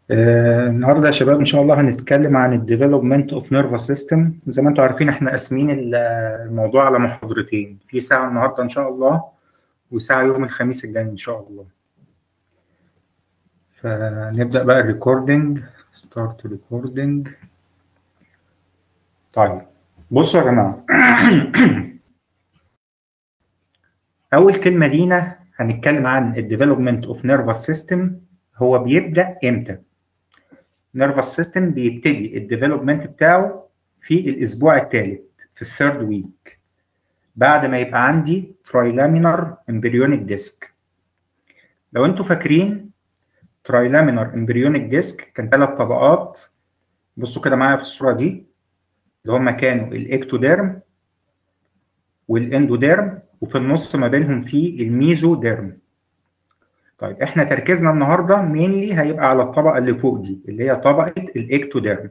آه، النهارده يا شباب ان شاء الله هنتكلم عن الديفلوبمنت اوف نيرفس سيستم زي ما انتم عارفين احنا قاسمين ال- الموضوع على محاضرتين في ساعه النهارده ان شاء الله وساعه يوم الخميس الجاي ان شاء الله فنبدا بقى الريكوردنج ستارت ريكوردنج طيب بصوا يا جماعه اول كلمه لينا هنتكلم عن الديفلوبمنت اوف نيرفس سيستم هو بيبدا امتى نيرفس سيستم بيبتدي الديفلوبمنت بتاعه في الاسبوع الثالث في الثيرد ويك بعد ما يبقى عندي ترايلامينر امبريونيك ديسك لو انتوا فاكرين ترايلامينر امبريونيك ديسك كان ثلاث طبقات بصوا كده معايا في الصوره دي اللي هم كانوا الاكتوديرم والاندوديرم وفي النص ما بينهم في الميزوديرم طيب احنا تركيزنا النهارده مينلي هيبقى على الطبقه اللي فوق دي اللي هي طبقه الاكتوديرم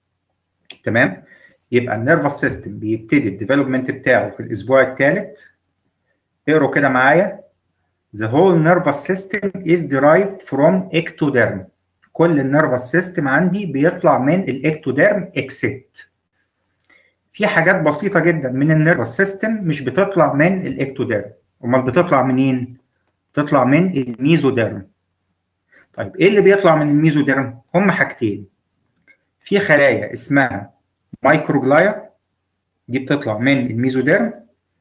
تمام يبقى النيرفس سيستم بيبتدي الديفلوبمنت بتاعه في الاسبوع الثالث اقروا كده معايا The whole nervous system is derived from ectoderm كل النيرفس سيستم عندي بيطلع من الاكتوديرم except في حاجات بسيطة جدا من النيرفس سيستم مش بتطلع من الاكتوديرم امال بتطلع منين؟ بتطلع من الميزوديرم طيب ايه اللي بيطلع من الميزوديرم؟ هم حاجتين في خلايا اسمها مايكروجلايا دي بتطلع من الميزوديرم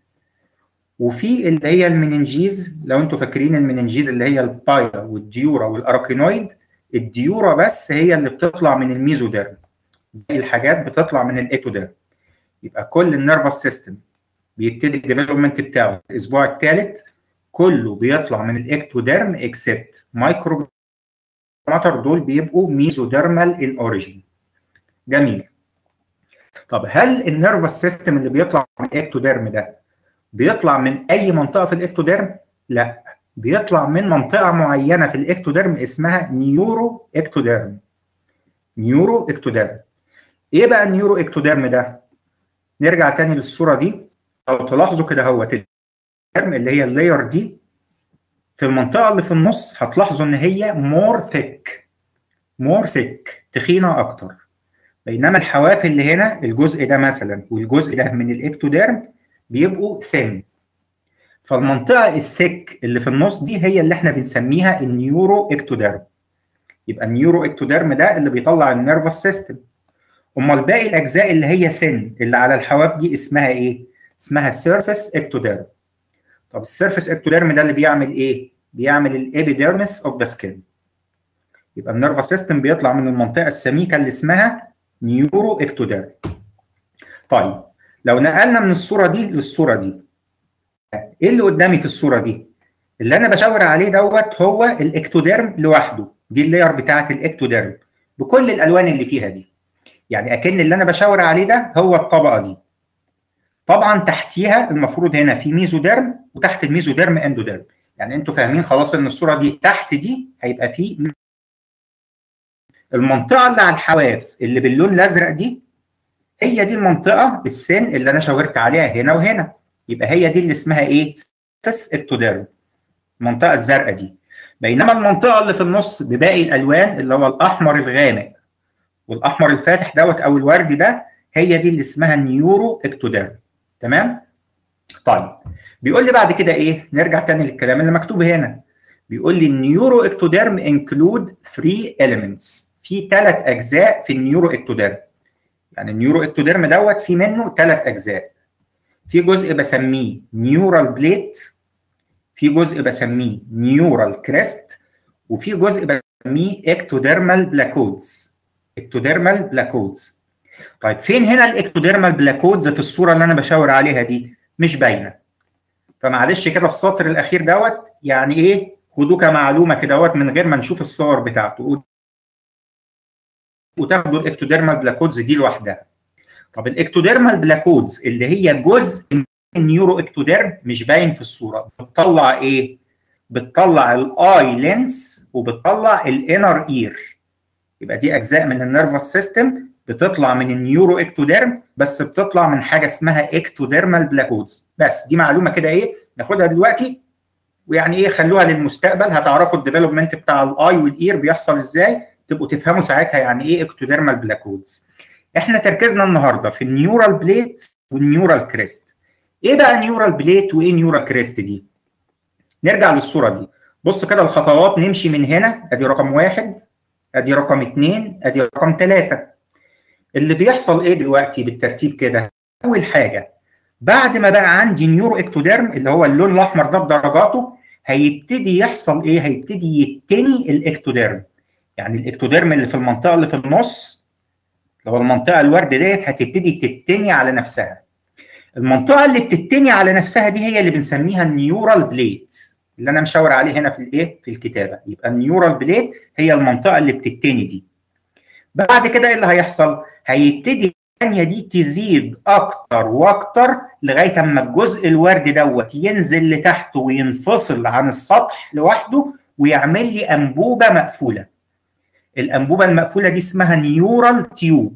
وفي اللي هي المننجيز لو انتوا فاكرين المننجيز اللي هي البايا والديورا والاراكينويد الديورا بس هي اللي بتطلع من الميزوديرم باقي الحاجات بتطلع من الاكتوديرم يبقى كل النيرفس سيستم بيبتدي الديفلوبمنت بتاعه الاسبوع الثالث كله بيطلع من الاكتوديرم اكسبت مايكرو ماتر دول بيبقوا ميزوديرمال ان اوريجين جميل طب هل النيرفس سيستم اللي بيطلع من الاكتوديرم ده بيطلع من اي منطقه في الاكتوديرم لا بيطلع من منطقه معينه في الاكتوديرم اسمها نيورو اكتوديرم نيورو اكتوديرم ايه بقى النيورو اكتوديرم ده نرجع تاني للصوره دي لو تلاحظوا كده اهوت الديرم اللي هي اللاير دي في المنطقه اللي في النص هتلاحظوا ان هي مور ثيك مور ثيك تخينه اكتر بينما الحواف اللي هنا الجزء ده مثلا والجزء ده من الاكتوديرم بيبقوا ثين فالمنطقه الثيك اللي في النص دي هي اللي احنا بنسميها النيورو اكتوديرم يبقى النيورو اكتوديرم ده اللي بيطلع النيرفس سيستم امال باقي الاجزاء اللي هي ثين اللي على الحواف دي اسمها ايه اسمها سيرفيس اكتوديرم طب السيرفيس اكتوديرم ده اللي بيعمل ايه بيعمل الابيديرمس اوف ذا سكين يبقى النيرفس سيستم بيطلع من المنطقه السميكه اللي اسمها نيورو اكتوديرم طيب لو نقلنا من الصوره دي للصوره دي ايه اللي قدامي في الصوره دي اللي انا بشاور عليه دوت هو الاكتوديرم لوحده دي اللاير بتاعه الاكتوديرم بكل الالوان اللي فيها دي يعني اكن اللي انا بشاور عليه ده هو الطبقه دي طبعا تحتيها المفروض هنا في ميزوديرم وتحت الميزوديرم اندوديرم يعني انتوا فاهمين خلاص ان الصوره دي تحت دي هيبقى في المنطقه اللي على الحواف اللي باللون الازرق دي هي دي المنطقه السن اللي انا شاورت عليها هنا وهنا يبقى هي دي اللي اسمها ايه سيرفس اكتوديرم المنطقه الزرقاء دي بينما المنطقه اللي في النص بباقي الالوان اللي هو الاحمر الغامق والاحمر الفاتح دوت او الوردي ده هي دي اللي اسمها النيورو اكتوديرم تمام طيب بيقول لي بعد كده ايه نرجع تاني للكلام اللي مكتوب هنا بيقول لي النيورو اكتوديرم انكلود 3 elements في ثلاث اجزاء في النيورو اكتوديرم يعني النيورو اكتوديرم دوت في منه ثلاث اجزاء في جزء بسميه نيورال بليت في جزء بسميه نيورال كريست وفي جزء بسميه اكتوديرمال بلاكودز اكتوديرمال بلاكودز طيب فين هنا الاكتوديرمال بلاكودز في الصوره اللي انا بشاور عليها دي مش باينه فمعلش كده السطر الاخير دوت يعني ايه خدوه كمعلومه كده دوت من غير ما نشوف الصور بتاعته وتاخدوا الاكتوديرمال بلاكودز دي لوحدها طب الاكتوديرمال بلاكودز اللي هي جزء من النيورو اكتوديرم مش باين في الصوره بتطلع ايه بتطلع الاي لينس وبتطلع الانر اير يبقى دي اجزاء من النيرفس سيستم بتطلع من النيورو اكتوديرم بس بتطلع من حاجه اسمها اكتوديرمال بلاكودز بس دي معلومه كده ايه ناخدها دلوقتي ويعني ايه خلوها للمستقبل هتعرفوا الديفلوبمنت بتاع الاي والاير بيحصل ازاي تبقوا تفهموا ساعتها يعني ايه اكتوديرمال بلاكودز احنا تركيزنا النهارده في النيورال بليت والنيورال كريست ايه بقى نيورال بليت وايه نيورال كريست دي نرجع للصوره دي بص كده الخطوات نمشي من هنا ادي رقم واحد ادي رقم اثنين ادي رقم ثلاثة اللي بيحصل ايه دلوقتي بالترتيب كده اول حاجه بعد ما بقى عندي نيورو اكتوديرم اللي هو اللون الاحمر ده بدرجاته هيبتدي يحصل ايه هيبتدي يتني الاكتوديرم يعني الاكتوديرم اللي في المنطقه اللي في النص اللي هو المنطقه الورد ديت هتبتدي تتني على نفسها المنطقه اللي بتتني على نفسها دي هي اللي بنسميها النيورال بليت اللي انا مشاور عليه هنا في الايه في الكتابه يبقى النيورال بليت هي المنطقه اللي بتتني دي بعد كده ايه اللي هيحصل هيبتدي الثانيه دي تزيد اكتر واكتر لغايه اما الجزء الورد دوت ينزل لتحت وينفصل عن السطح لوحده ويعمل لي انبوبه مقفوله الانبوبه المقفوله دي اسمها نيورال تيوب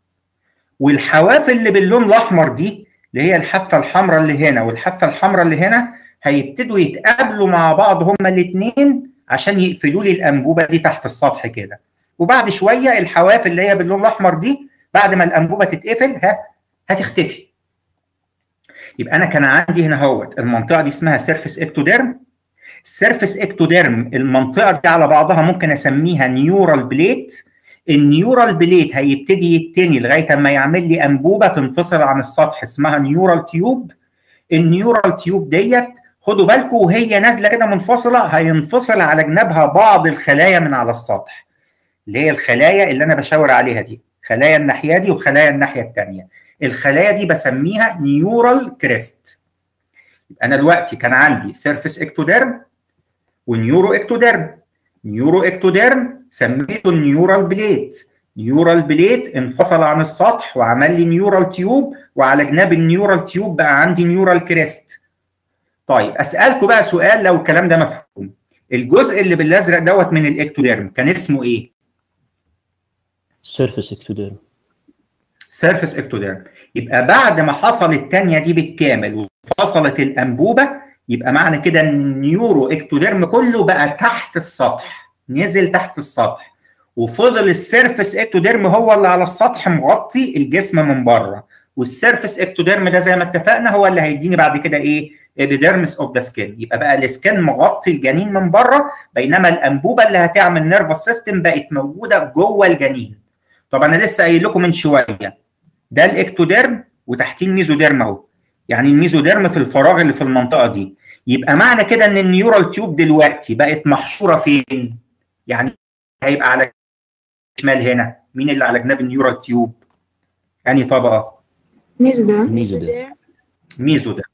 والحواف اللي باللون الاحمر دي اللي هي الحافه الحمراء اللي هنا والحافه الحمراء اللي هنا هيبتدوا يتقابلوا مع بعض هما الاثنين عشان يقفلوا لي الانبوبه دي تحت السطح كده وبعد شويه الحواف اللي هي باللون الاحمر دي بعد ما الانبوبه تتقفل ها هتختفي يبقى انا كان عندي هنا اهوت المنطقه دي اسمها سيرفيس اكتوديرم السيرفيس اكتوديرم المنطقه دي على بعضها ممكن اسميها نيورال بليت النيورال بليت هيبتدي يتني لغايه اما يعمل لي انبوبه تنفصل عن السطح اسمها نيورال تيوب النيورال تيوب ديت خدوا بالكم وهي نازله كده منفصله هينفصل على جنابها بعض الخلايا من على السطح اللي هي الخلايا اللي انا بشاور عليها دي خلايا الناحيه دي وخلايا الناحيه الثانيه الخلايا دي بسميها نيورال كريست انا دلوقتي كان عندي سيرفيس اكتوديرم ونيورو اكتوديرم نيورو اكتوديرم سميته النيورال بليت نيورال بليت انفصل عن السطح وعمل لي نيورال تيوب وعلى جناب النيورال تيوب بقى عندي نيورال كريست طيب اسالكم بقى سؤال لو الكلام ده مفهوم الجزء اللي بالازرق دوت من الاكتوديرم كان اسمه ايه سيرفيس اكتوديرم سيرفيس اكتوديرم يبقى بعد ما حصل الثانيه دي بالكامل وفصلت الانبوبه يبقى معنى كده ان النيورو اكتوديرم كله بقى تحت السطح نزل تحت السطح وفضل السيرفيس اكتوديرم هو اللي على السطح مغطي الجسم من بره والسيرفيس اكتوديرم ده زي ما اتفقنا هو اللي هيديني بعد كده ايه ابيديرمس اوف ذا سكين يبقى بقى السكين مغطي الجنين من بره بينما الانبوبه اللي هتعمل نيرفس سيستم بقت موجوده جوه الجنين طب انا لسه قايل لكم من شويه ده الاكتوديرم وتحتيه الميزوديرم اهو يعني الميزوديرم في الفراغ اللي في المنطقه دي يبقى معنى كده ان النيورال تيوب دلوقتي بقت محشوره فين يعني هيبقى على شمال هنا مين اللي على جناب النيورال تيوب انهي طبقه ميزوديرم ميزوديرم ميزوديرم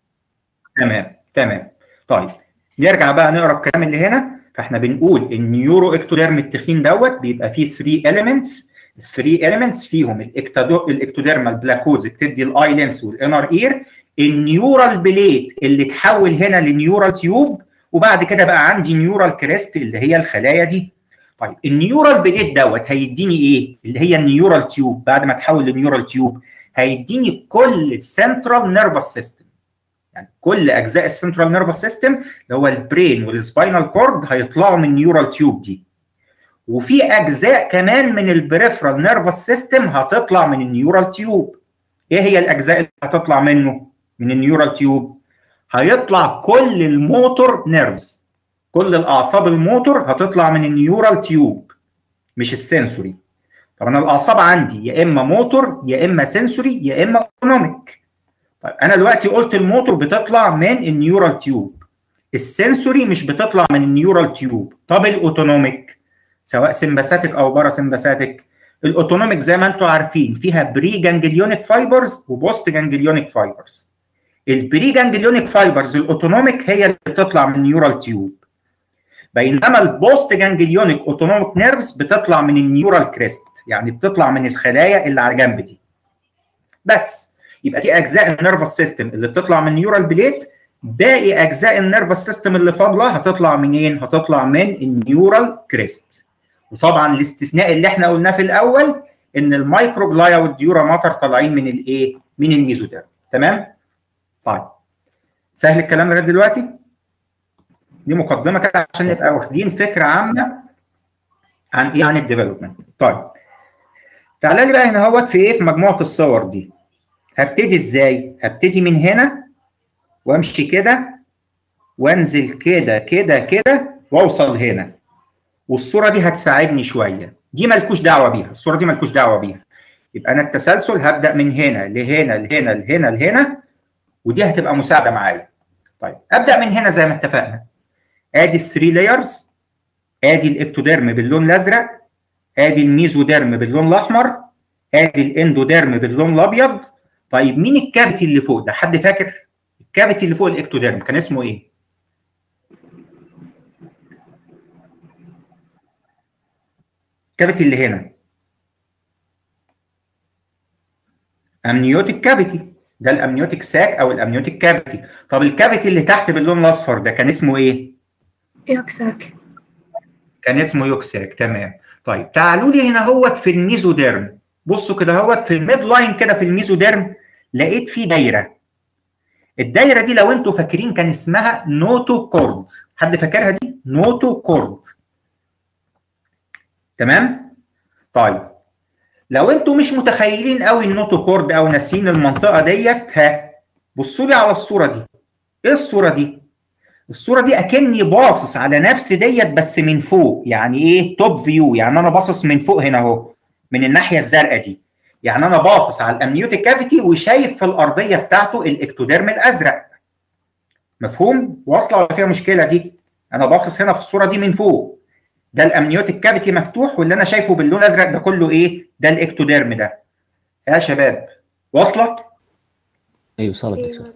تمام تمام طيب نرجع بقى نقرا الكلام اللي هنا فاحنا بنقول النيورو اكتوديرم التخين دوت بيبقى فيه 3 اليمنتس ال 3 اليمنتس فيهم الاكتوديرمال بلاكوز بتدي الاي لينس والانر اير النيورال بليت اللي تحول هنا لنيورال تيوب وبعد كده بقى عندي نيورال كريست اللي هي الخلايا دي طيب النيورال بليت دوت هيديني ايه اللي هي النيورال تيوب بعد ما تحول لنيورال تيوب هيديني كل السنترال نيرفس سيستم يعني كل اجزاء السنترال نيرفس سيستم اللي هو البرين والسباينال كورد هيطلعوا من النيورال تيوب دي وفي اجزاء كمان من البريفرال نيرفس سيستم هتطلع من النيورال تيوب ايه هي الاجزاء اللي هتطلع منه من النيورال تيوب هيطلع كل الموتور نيرفز كل الاعصاب الموتور هتطلع من النيورال تيوب مش السنسوري طب انا الاعصاب عندي يا اما موتور يا اما سنسوري يا اما اوتونوميك طيب انا دلوقتي قلت الموتور بتطلع من النيورال تيوب السنسوري مش بتطلع من النيورال تيوب طب الاوتونوميك سواء سمباثيك او بارا سمباثيك الاوتونوميك زي ما انتم عارفين فيها بري جانجليونيك فايبرز وبوست جانجليونيك فايبرز البري جانجليونيك فايبرز الاوتونوميك هي اللي بتطلع من النيورال تيوب بينما البوست جانجليونيك اوتونوميك نيرفز بتطلع من النيورال كريست يعني بتطلع من الخلايا اللي على جنب دي بس يبقى دي اجزاء النيرفس سيستم اللي بتطلع من النيورال بليت باقي اجزاء النيرفس سيستم اللي فاضله هتطلع منين هتطلع من النيورال كريست وطبعا الاستثناء اللي احنا قلناه في الاول ان المايكروجلايا والديورا ماتر طالعين من الايه من الميزوديرم تمام طيب سهل الكلام لغايه دلوقتي دي مقدمه كده عشان نبقى واخدين فكره عامه عن ايه عن الديفلوبمنت طيب تعالى لي بقى هنا اهوت في ايه في مجموعه الصور دي هبتدي ازاي هبتدي من هنا وامشي كده وانزل كده كده كده واوصل هنا والصوره دي هتساعدني شويه دي مالكوش دعوه بيها الصوره دي مالكوش دعوه بيها يبقى انا التسلسل هبدا من هنا لهنا لهنا لهنا لهنا ودي هتبقى مساعده معايا طيب ابدا من هنا زي ما اتفقنا ادي الثري لايرز ادي الاكتوديرم باللون الازرق ادي الميزوديرم باللون الاحمر ادي الاندوديرم باللون الابيض طيب مين الكافيتي اللي فوق ده حد فاكر الكافيتي اللي فوق الاكتوديرم كان اسمه ايه الكافيتي اللي هنا امنيوتيك كافيتي ده الامنيوتيك ساك او الامنيوتيك كافيتي طب الكافيتي اللي تحت باللون الاصفر ده كان اسمه ايه يوكساك كان اسمه يوكساك تمام طيب تعالوا لي هنا هوت في الميزوديرم بصوا كده هوت في الميد لاين كده في الميزوديرم لقيت فيه دايره الدايره دي لو انتوا فاكرين كان اسمها نوتو كورد حد فاكرها دي نوتو كورد تمام طيب لو انتوا مش متخيلين قوي النوتو كورد او ناسين المنطقه ديت ها بصوا لي على الصوره دي ايه الصوره دي الصوره دي اكني باصص على نفس ديت بس من فوق يعني ايه توب فيو يعني انا باصص من فوق هنا اهو من الناحيه الزرقاء دي يعني انا باصص على الامنيوتيك كافيتي وشايف في الارضيه بتاعته الاكتوديرم الازرق مفهوم واصله ولا فيها مشكله دي انا باصص هنا في الصوره دي من فوق ده الامنيوتيك كافيتي مفتوح واللي انا شايفه باللون الازرق ده كله ايه ده الاكتوديرم ده يا شباب واصله ايوه صارت دكتور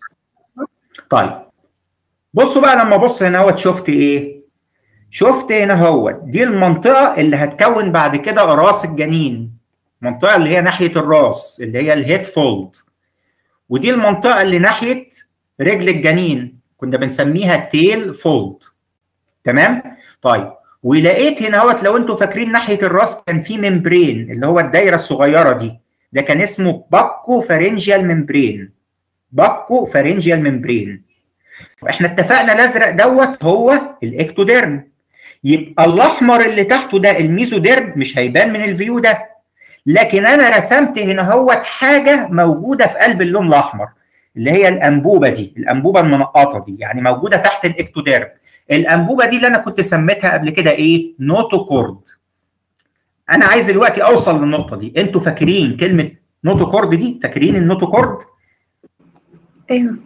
طيب بصوا بقى لما ابص هنا اهوت شفت ايه شفت هنا اهوت دي المنطقه اللي هتكون بعد كده راس الجنين المنطقه اللي هي ناحيه الراس اللي هي الهيد فولد ودي المنطقه اللي ناحيه رجل الجنين كنا بنسميها تيل فولد تمام طيب ولقيت هنا اهوت لو انتوا فاكرين ناحيه الراس كان في ممبرين اللي هو الدايره الصغيره دي ده كان اسمه باكو فارنجيال ممبرين باكو فارنجيال ممبرين احنا اتفقنا الازرق دوت هو الاكتوديرم يبقى الاحمر اللي تحته ده الميزوديرم مش هيبان من الفيو ده لكن انا رسمت هنا هوت حاجه موجوده في قلب اللون الاحمر اللي هي الانبوبه دي الانبوبه المنقطه دي يعني موجوده تحت الاكتوديرم الانبوبه دي اللي انا كنت سميتها قبل كده ايه نوتوكورد انا عايز دلوقتي اوصل للنقطه دي انتوا فاكرين كلمه نوتوكورد دي فاكرين النوتوكورد ايوه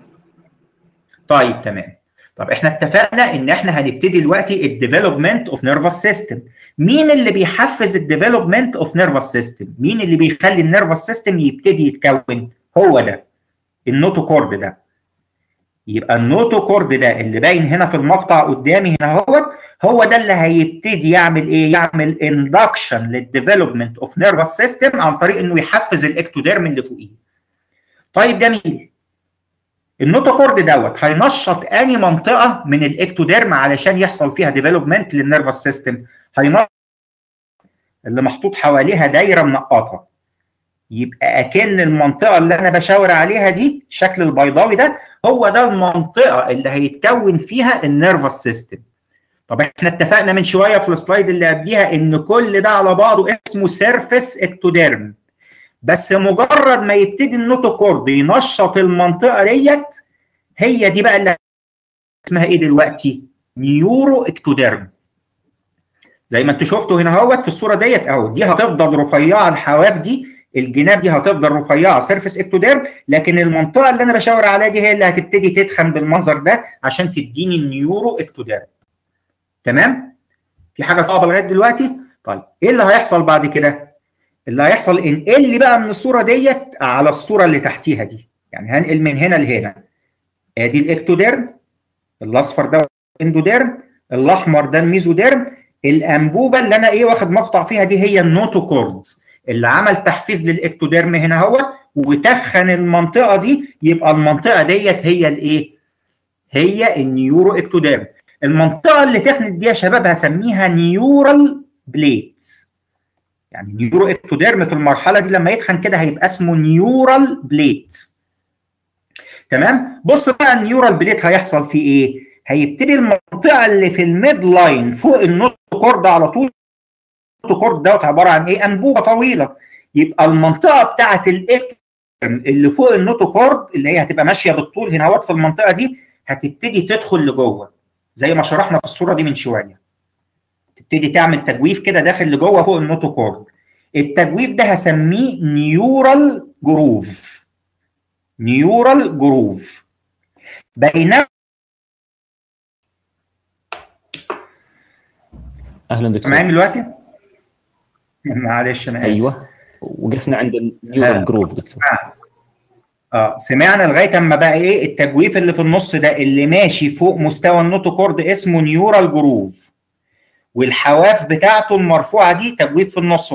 طيب تمام طب احنا اتفقنا ان احنا هنبتدي دلوقتي الديفلوبمنت اوف نيرفس سيستم مين اللي بيحفز الديفلوبمنت اوف نيرفس سيستم مين اللي بيخلي النيرفس سيستم يبتدي يتكون هو ده النوتوكورد ده يبقى النوتوكورد ده اللي باين هنا في المقطع قدامي هنا اهوت هو ده اللي هيبتدي يعمل ايه يعمل اندكشن للديفلوبمنت اوف نيرفس سيستم عن طريق انه يحفز الاكتوديرم اللي فوقيه طيب جميل النوتوكورد دوت هينشط اني منطقه من الاكتوديرم علشان يحصل فيها ديفلوبمنت للنيرفس سيستم هينشط اللي محطوط حواليها دايره منقطه يبقى اكن المنطقه اللي انا بشاور عليها دي الشكل البيضاوي ده هو ده المنطقه اللي هيتكون فيها النيرفس سيستم طب احنا اتفقنا من شويه في السلايد اللي قبليها ان كل ده على بعضه اسمه سيرفيس اكتوديرم بس مجرد ما يبتدي النوتوكورد ينشط المنطقه ديت هي دي بقى اللي اسمها ايه دلوقتي؟ نيورو اكتوديرم زي ما انتوا شفتوا هنا اهوت في الصوره ديت اهو دي هتفضل رفيعه الحواف دي الجناب دي هتفضل رفيعه سيرفيس اكتوديرم لكن المنطقه اللي انا بشاور عليها دي هي اللي هتبتدي تتخن بالمنظر ده عشان تديني النيورو اكتوديرم تمام؟ في حاجه صعبه لغايه دلوقتي؟ طيب ايه اللي هيحصل بعد كده؟ اللي هيحصل انقل لي بقى من الصوره ديت على الصوره اللي تحتيها دي يعني هنقل من هنا لهنا ادي الاكتوديرم الاصفر ده الاندوديرم الاحمر ده الميزوديرم الانبوبه اللي انا ايه واخد مقطع فيها دي هي النوتوكورد اللي عمل تحفيز للاكتوديرم هنا اهوت وتخن المنطقه دي يبقى المنطقه ديت هي الايه؟ هي النيورو اكتوديرم المنطقه اللي تخنت دي يا شباب هسميها نيورال بليتس يعني نيورو اكتوديرم في المرحله دي لما يتخن كده هيبقى اسمه نيورال بليت تمام بص بقى النيورال بليت هيحصل فيه ايه هيبتدي المنطقه اللي في الميد لاين فوق النوت كورد على طول النوتوكورد دوت عباره عن ايه انبوبه طويله يبقى المنطقه بتاعه الاكتوديرم اللي فوق النوتوكورد اللي هي هتبقى ماشيه بالطول هنا اهوت في المنطقه دي هتبتدي تدخل لجوه زي ما شرحنا في الصوره دي من شويه تبتدي تعمل تجويف كده داخل لجوه فوق النوتوكورد التجويف ده هسميه نيورال جروف نيورال جروف بينما اهلا دكتور معايا دلوقتي؟ معلش انا اسف ايوه وقفنا عند النيورال جروف دكتور اه سمعنا لغايه اما بقى ايه التجويف اللي في النص ده اللي ماشي فوق مستوى النوتوكورد اسمه نيورال جروف والحواف بتاعته المرفوعه دي تجويف في النص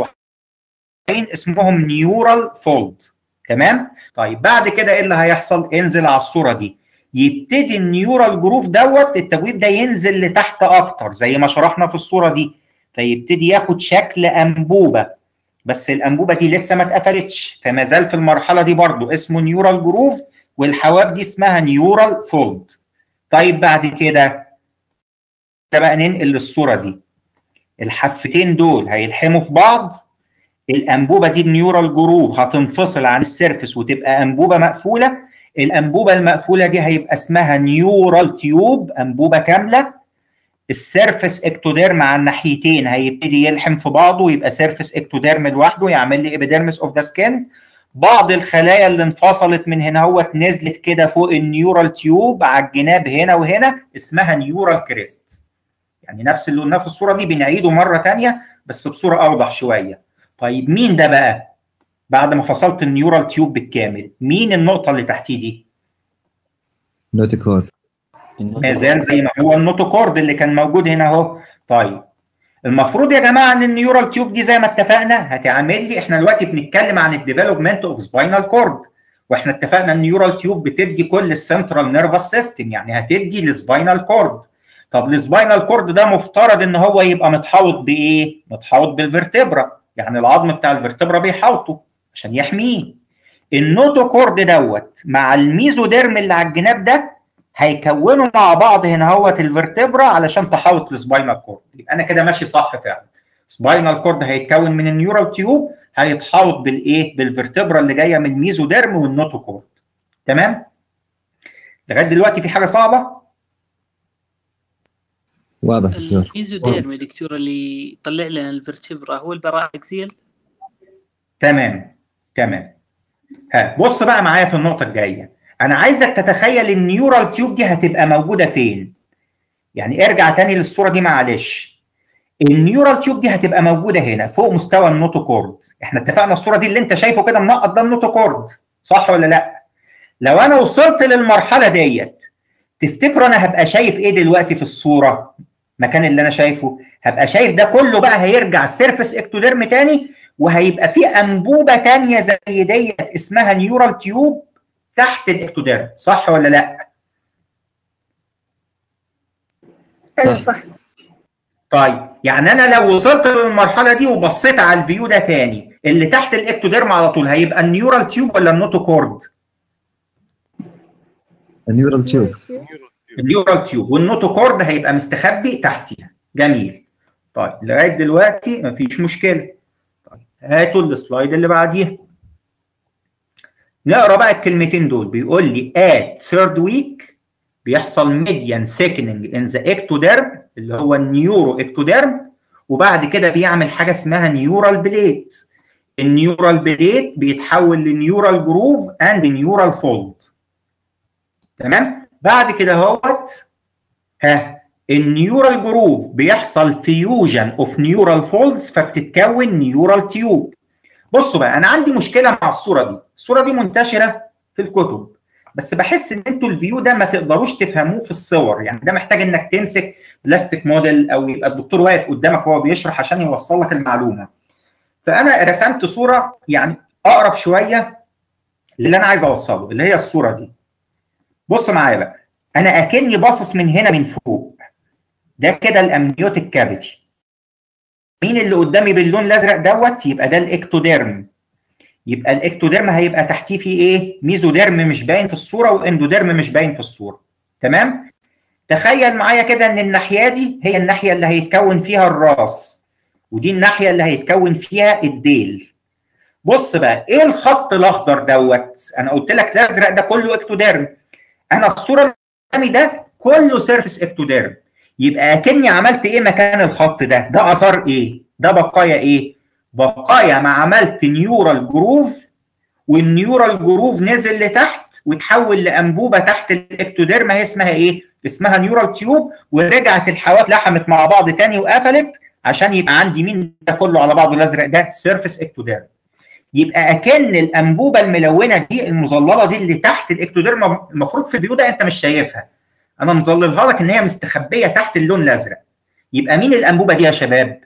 اسمهم نيورال فولد تمام طيب بعد كده ايه اللي هيحصل انزل على الصوره دي يبتدي النيورال جروف دوت التجويف ده ينزل لتحت اكتر زي ما شرحنا في الصوره دي فيبتدي ياخد شكل انبوبه بس الانبوبه دي لسه ما اتقفلتش فما زال في المرحله دي برضو اسمه نيورال جروف والحواف دي اسمها نيورال فولد طيب بعد كده بقى ننقل للصوره دي الحفتين دول هيلحموا في بعض الانبوبه دي النيورال جروف هتنفصل عن السيرفس وتبقى انبوبه مقفوله الانبوبه المقفوله دي هيبقى اسمها نيورال تيوب انبوبه كامله السيرفس اكتوديرم على الناحيتين هيبتدي يلحم في بعضه ويبقى سيرفس اكتوديرم لوحده يعمل لي ابيديرمس اوف ذا سكين بعض الخلايا اللي انفصلت من هنا هوت نزلت كده فوق النيورال تيوب على الجناب هنا وهنا اسمها نيورال كريست يعني نفس اللي قلناه في الصوره دي بنعيده مره ثانيه بس بصوره اوضح شويه طيب مين ده بقى بعد ما فصلت النيورال تيوب بالكامل مين النقطه اللي تحتيه دي نوتوكورد ما زال زي ما هو النوتوكورد اللي كان موجود هنا اهو طيب المفروض يا جماعه ان النيورال تيوب دي زي ما اتفقنا هتعمل لي احنا دلوقتي بنتكلم عن الديفلوبمنت اوف سباينال كورد واحنا اتفقنا ان النيورال تيوب بتدي كل السنترال نيرفس سيستم يعني هتدي السباينال كورد طب السباينال كورد ده مفترض ان هو يبقى متحوط بايه؟ متحوط بالفرتبرا يعني العظم بتاع الفرتبرا بيحوطه عشان يحميه النوتوكورد دوت مع الميزوديرم اللي على الجناب ده هيكونوا مع بعض هنا اهوت الفرتبرا علشان تحوط السباينال كورد يبقى انا كده ماشي صح فعلا سباينال كورد هيتكون من النيورال تيوب هيتحوط بالايه بالفرتبرا اللي جايه من الميزوديرم والنوتوكورد تمام لغايه دلوقتي في حاجه صعبه واضح دكتور الميزوديرم يا دكتور اللي يطلع لنا الفرتبرا هو البراكسيل تمام تمام ها بص بقى معايا في النقطه الجايه انا عايزك تتخيل النيورال تيوب دي هتبقى موجوده فين يعني ارجع تاني للصوره دي معلش النيورال تيوب دي هتبقى موجوده هنا فوق مستوى النوتوكورد احنا اتفقنا الصوره دي اللي انت شايفه كده منقط ده النوتوكورد صح ولا لا لو انا وصلت للمرحله ديت تفتكروا انا هبقى شايف ايه دلوقتي في الصوره مكان اللي انا شايفه هبقى شايف ده كله بقى هيرجع سيرفس اكتوديرم تاني وهيبقى في انبوبه تانية زي ديت اسمها نيورال تيوب تحت الاكتوديرم صح ولا لا ايوه صح طيب يعني انا لو وصلت للمرحله دي وبصيت على الفيو ده تاني اللي تحت الاكتوديرم على طول هيبقى النيورال تيوب ولا النوتوكورد النيورال تيوب النيورال تيوب والنوتوكورد هيبقى مستخبي تحتيها جميل طيب لغايه دلوقتي مفيش مشكله طيب هاتوا السلايد اللي بعديها نقرا بقى الكلمتين دول بيقول لي at third week بيحصل median thickening in the ectoderm اللي هو النيورو اكتوديرم وبعد كده بيعمل حاجه اسمها نيورال بليت النيورال بليت بيتحول لنيورال جروف اند نيورال فولد تمام بعد كده اهوت ها النيورال جروف بيحصل فيوجن اوف نيورال فولدز فبتتكون نيورال تيوب بصوا بقى انا عندي مشكله مع الصوره دي الصوره دي منتشره في الكتب بس بحس ان انتوا الفيو ده ما تقدروش تفهموه في الصور يعني ده محتاج انك تمسك بلاستيك موديل او يبقى الدكتور واقف قدامك وهو بيشرح عشان يوصل لك المعلومه فانا رسمت صوره يعني اقرب شويه للي انا عايز اوصله اللي هي الصوره دي بص معايا بقى انا اكني باصص من هنا من فوق ده كده الامنيوتيك كافيتي مين اللي قدامي باللون الازرق دوت يبقى ده الاكتوديرم يبقى الاكتوديرم هيبقى تحتيه في ايه ميزوديرم مش باين في الصوره واندوديرم مش باين في الصوره تمام تخيل معايا كده ان الناحيه دي هي الناحيه اللي هيتكون فيها الراس ودي الناحيه اللي هيتكون فيها الديل بص بقى ايه الخط الاخضر دوت انا قلت لك الازرق ده كله اكتوديرم انا الصوره اللي قدامي ده كله سيرفيس اكتوديرم يبقى اكني عملت ايه مكان الخط ده ده اثار ايه ده بقايا ايه بقايا ما عملت نيورال جروف والنيورال جروف نزل لتحت وتحول لانبوبه تحت الاكتوديرم هي اسمها ايه اسمها نيورال تيوب ورجعت الحواف لحمت مع بعض تاني وقفلت عشان يبقى عندي مين ده كله على بعضه الازرق ده سيرفيس اكتوديرم يبقى اكن الانبوبه الملونه دي المظلله دي اللي تحت الاكتوديرم المفروض في الفيو ده انت مش شايفها انا مظللها لك ان هي مستخبيه تحت اللون الازرق يبقى مين الانبوبه دي يا شباب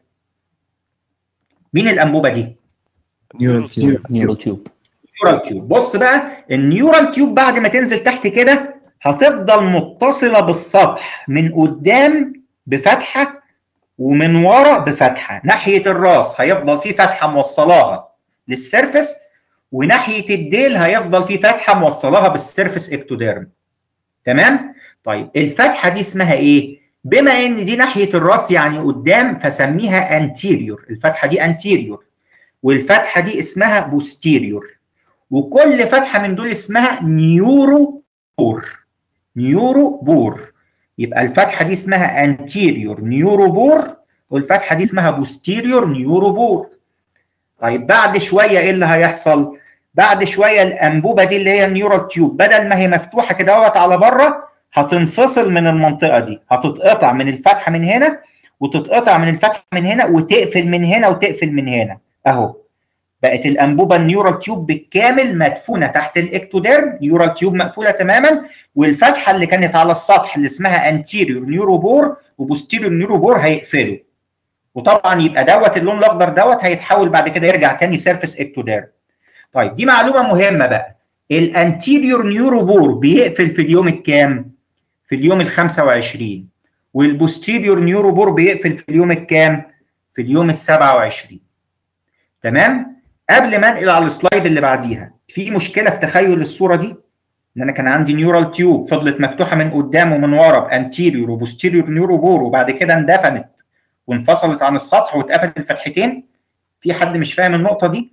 مين الانبوبه دي نيورال تيوب نيورال تيوب نيورال تيوب بص بقى النيورال تيوب بعد ما تنزل تحت كده هتفضل متصله بالسطح من قدام بفتحه ومن ورا بفتحه ناحيه الراس هيفضل في فتحه موصلاها للسيرفس وناحيه الديل هيفضل في فتحه موصلاها بالسيرفس اكتوديرم تمام طيب الفتحه دي اسمها ايه بما ان دي ناحيه الراس يعني قدام فسميها انتيريور الفتحه دي انتيريور والفتحه دي اسمها بوستيريور وكل فتحه من دول اسمها نيورو بور نيورو بور يبقى الفتحه دي اسمها انتيريور نيورو بور والفتحه دي اسمها بوستيريور نيورو بور طيب بعد شويه ايه اللي هيحصل بعد شويه الانبوبه دي اللي هي النيورال تيوب بدل ما هي مفتوحه كده اهوت على بره هتنفصل من المنطقه دي هتتقطع من الفتحه من هنا وتتقطع من الفتحه من هنا وتقفل من هنا وتقفل من هنا اهو بقت الانبوبه النيورال تيوب بالكامل مدفونه تحت الاكتوديرم نيورال تيوب مقفوله تماما والفتحه اللي كانت على السطح اللي اسمها انتيريور نيوروبور وبوستيريور نيوروبور هيقفلوا وطبعا يبقى دوت اللون الاخضر دوت هيتحول بعد كده يرجع تاني سيرفيس اكتوديرم طيب دي معلومه مهمه بقى الانتيريور نيوروبور بيقفل في اليوم الكام في اليوم ال 25 والبوستيريور نيوروبور بيقفل في اليوم الكام في اليوم ال 27 تمام قبل ما انقل على السلايد اللي بعديها في مشكله في تخيل الصوره دي ان انا كان عندي نيورال تيوب فضلت مفتوحه من قدام ومن ورا بانتيريور وبوستيريور نيوروبور وبعد كده اندفنت وانفصلت عن السطح واتقفلت الفتحتين في حد مش فاهم النقطه دي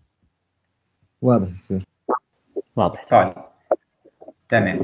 واضح دكتور واضح طيب تمام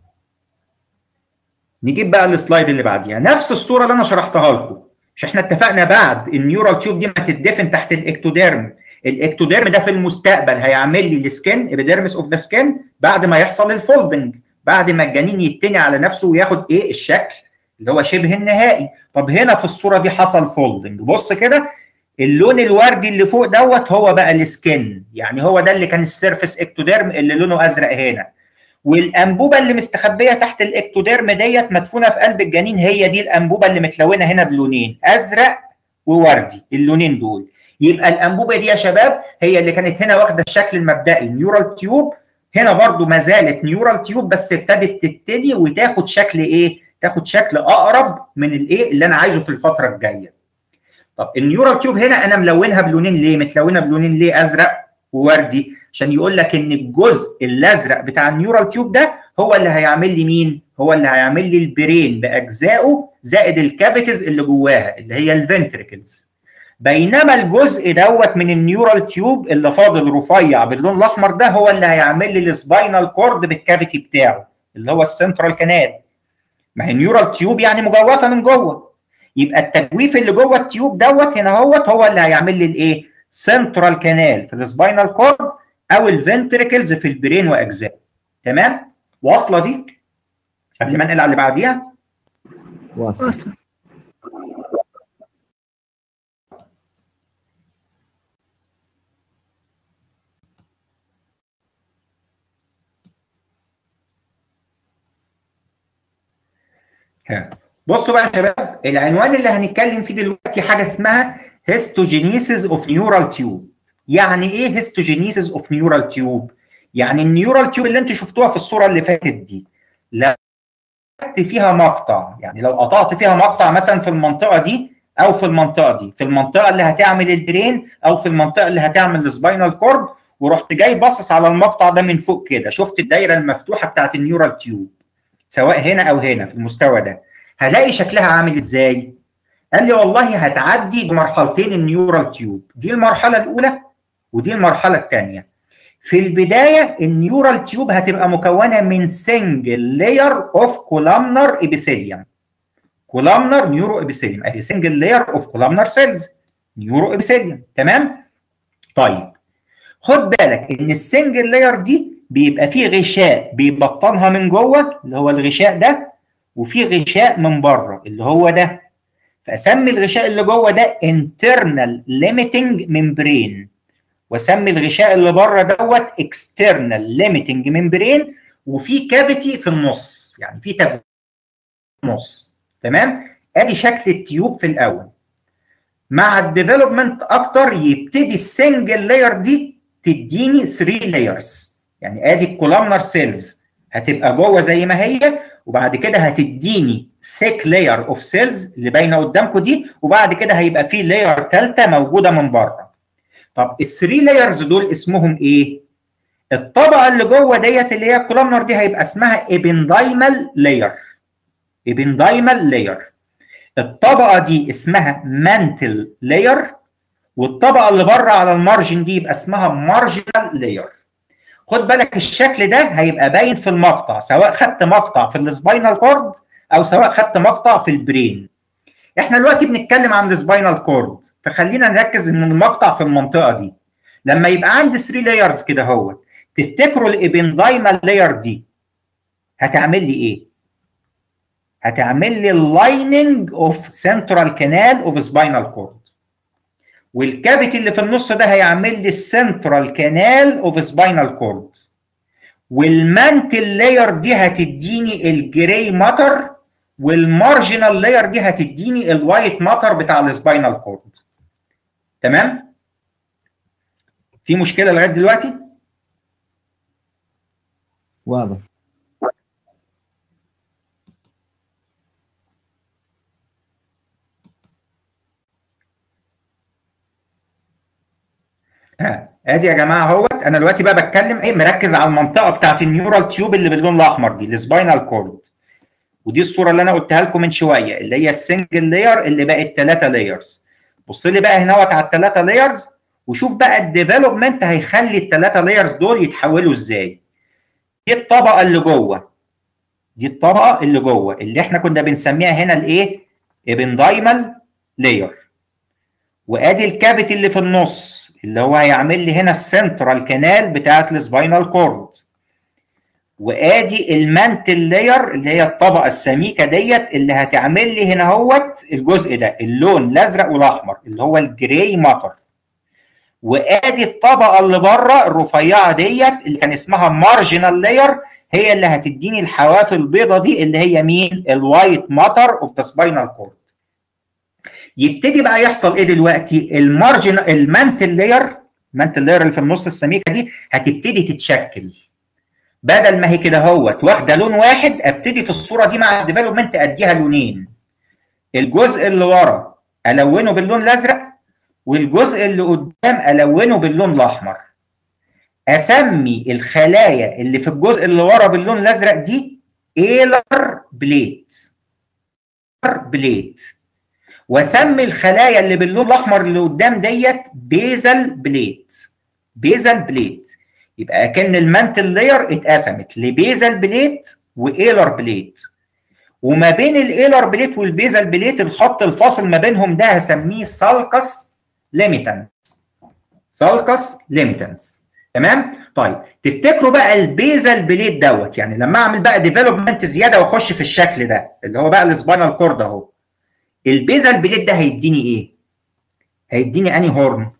نجيب بقى السلايد اللي بعديها نفس الصوره اللي انا شرحتها لكم مش احنا اتفقنا بعد النيورال تيوب دي ما تدفن تحت الاكتوديرم الاكتوديرم ده في المستقبل هيعمل لي السكن ابيديرمس اوف ذا سكن بعد ما يحصل الفولدنج بعد ما الجنين يتني على نفسه وياخد ايه الشكل اللي هو شبه النهائي طب هنا في الصوره دي حصل فولدنج بص كده اللون الوردي اللي فوق دوت هو بقى السكن يعني هو ده اللي كان السيرفس اكتوديرم اللي لونه ازرق هنا والانبوبه اللي مستخبيه تحت الاكتوديرم ديت مدفونه في قلب الجنين هي دي الانبوبه اللي متلونه هنا بلونين ازرق ووردي اللونين دول يبقى الانبوبه دي يا شباب هي اللي كانت هنا واخده الشكل المبدئي نيورال تيوب هنا برضو ما زالت نيورال تيوب بس ابتدت تبتدي وتاخد شكل ايه تاخد شكل اقرب من الايه اللي انا عايزه في الفتره الجايه طب النيورال تيوب هنا انا ملونها بلونين ليه متلونه بلونين ليه ازرق ووردي عشان يقول لك ان الجزء الازرق بتاع النيورال تيوب ده هو اللي هيعمل لي مين هو اللي هيعمل لي البرين باجزائه زائد الكافيتيز اللي جواها اللي هي الفنتريكلز بينما الجزء دوت من النيورال تيوب اللي فاضل رفيع باللون الاحمر ده هو اللي هيعمل لي السباينال كورد بالكافيتي بتاعه اللي هو السنترال كانال ما هي نيورال تيوب يعني مجوفه من جوه يبقى التجويف اللي جوه التيوب دوت هنا هوت هو اللي هيعمل لي الايه سنترال كانال في السباينال كورد او الفنتريكلز في البرين واجزاء تمام واصله دي قبل ما انقل على اللي بعديها واصل واصلة ها. بصوا بقى يا شباب العنوان اللي هنتكلم فيه دلوقتي حاجه اسمها هيستوجينيسيس اوف نيورال تيوب يعني ايه هيستوجينيسيس اوف نيورال تيوب يعني النيورال تيوب اللي انتوا شفتوها في الصوره اللي فاتت دي لو قطعت فيها مقطع يعني لو قطعت فيها مقطع مثلا في المنطقه دي او في المنطقه دي في المنطقه اللي هتعمل البرين او في المنطقه اللي هتعمل السباينال كورد ورحت جاي باصص على المقطع ده من فوق كده شفت الدايره المفتوحه بتاعت النيورال تيوب سواء هنا او هنا في المستوى ده هلاقي شكلها عامل ازاي قال لي والله هتعدي بمرحلتين النيورال تيوب دي المرحله الاولى ودي المرحله الثانيه في البدايه النيورال تيوب هتبقى مكونه من سنجل لاير اوف كولامنر ابيثيليوم كولامنر نيورو ابيثيليوم ادي سنجل لاير اوف كولامنر سيلز نيورو ابيثيليوم تمام طيب خد بالك ان السنجل لاير دي بيبقى فيه غشاء بيبطنها من جوه اللي هو الغشاء ده وفي غشاء من بره اللي هو ده فاسمي الغشاء اللي جوه ده internal limiting membrane واسمي الغشاء اللي بره دوت external limiting membrane وفي كافيتي في النص يعني في تجويف في النص تمام ادي شكل التيوب في الاول مع الديفلوبمنت اكتر يبتدي السنجل لاير دي تديني 3 لايرز يعني ادي الكولامنر سيلز هتبقى جوه زي ما هي وبعد كده هتديني ثيك لاير اوف سيلز اللي باينه قدامكم دي وبعد كده هيبقى في لاير ثالثه موجوده من بره طب الثري لايرز دول اسمهم ايه الطبقه اللي جوه ديت اللي هي الكولامنر دي هيبقى اسمها ابندايمال لاير ابندايمال لاير الطبقه دي اسمها مانتل لاير والطبقه اللي بره على المارجن دي يبقى اسمها مارجنال لاير خد بالك الشكل ده هيبقى باين في المقطع سواء خدت مقطع في السباينال كورد او سواء خدت مقطع في البرين احنا دلوقتي بنتكلم عن السباينال كورد فخلينا نركز ان المقطع في المنطقه دي لما يبقى عندي 3 لايرز كده هو تفتكروا الابندايمال لاير دي هتعمل لي ايه هتعمل لي اللايننج اوف سنترال كانال اوف سباينال كورد والكافيتي اللي في النص ده هيعمل لي السنترال كانال اوف سباينال كورد والمانتل لاير دي هتديني الجراي ماتر والمارجنال لاير دي هتديني الوايت ماتر بتاع السباينال كورد تمام في مشكله لغايه دلوقتي واضح ها ادي يا جماعه اهوت انا دلوقتي بقى بتكلم ايه مركز على المنطقه بتاعت النيورال تيوب اللي باللون الاحمر دي السباينال كورد ودي الصوره اللي انا قلتها لكم من شويه اللي هي السنجل لاير اللي بقت ثلاثه لايرز بص لي بقى هنا على الثلاثه لايرز وشوف بقى الديفلوبمنت هيخلي الثلاثه لايرز دول يتحولوا ازاي دي الطبقه اللي جوه دي الطبقه اللي جوه اللي احنا كنا بنسميها هنا الايه ابندايمال لاير وادي الكافيتي اللي في النص اللي هو هيعمل لي هنا السنترال كانال بتاعت السباينال كورد وادي المانتل لاير اللي هي الطبقه السميكه ديت اللي هتعمل لي هنا اهوت الجزء ده اللون الازرق والاحمر اللي هو الجراي ماتر وادي الطبقه اللي بره الرفيعه ديت اللي كان اسمها مارجنال لاير هي اللي هتديني الحواف البيضه دي اللي هي مين الوايت ماتر اوف ذا سباينال كورد يبتدي بقى يحصل ايه دلوقتي المارجن المانتل لاير المانتل لاير اللي في النص السميكه دي هتبتدي تتشكل بدل ما هي كده اهوت واخده لون واحد ابتدي في الصوره دي مع الديفلوبمنت اديها لونين الجزء اللي ورا الونه باللون الازرق والجزء اللي قدام الونه باللون الاحمر اسمي الخلايا اللي في الجزء اللي ورا باللون الازرق دي ايلر بليت بليت واسمي الخلايا اللي باللون الاحمر اللي قدام ديت بيزل بليت بيزل بليت يبقى اكن المانتل لاير اتقسمت لبيزل بليت وايلر بليت وما بين الايلر بليت والبيزل بليت الخط الفاصل ما بينهم ده هسميه سالكس ليميتنس سالكس ليميتنس تمام طيب تفتكروا بقى البيزل بليت دوت يعني لما اعمل بقى ديفلوبمنت زياده واخش في الشكل ده اللي هو بقى السباينال كورد اهو البيزل بليت ده هيديني ايه هيديني اني هورن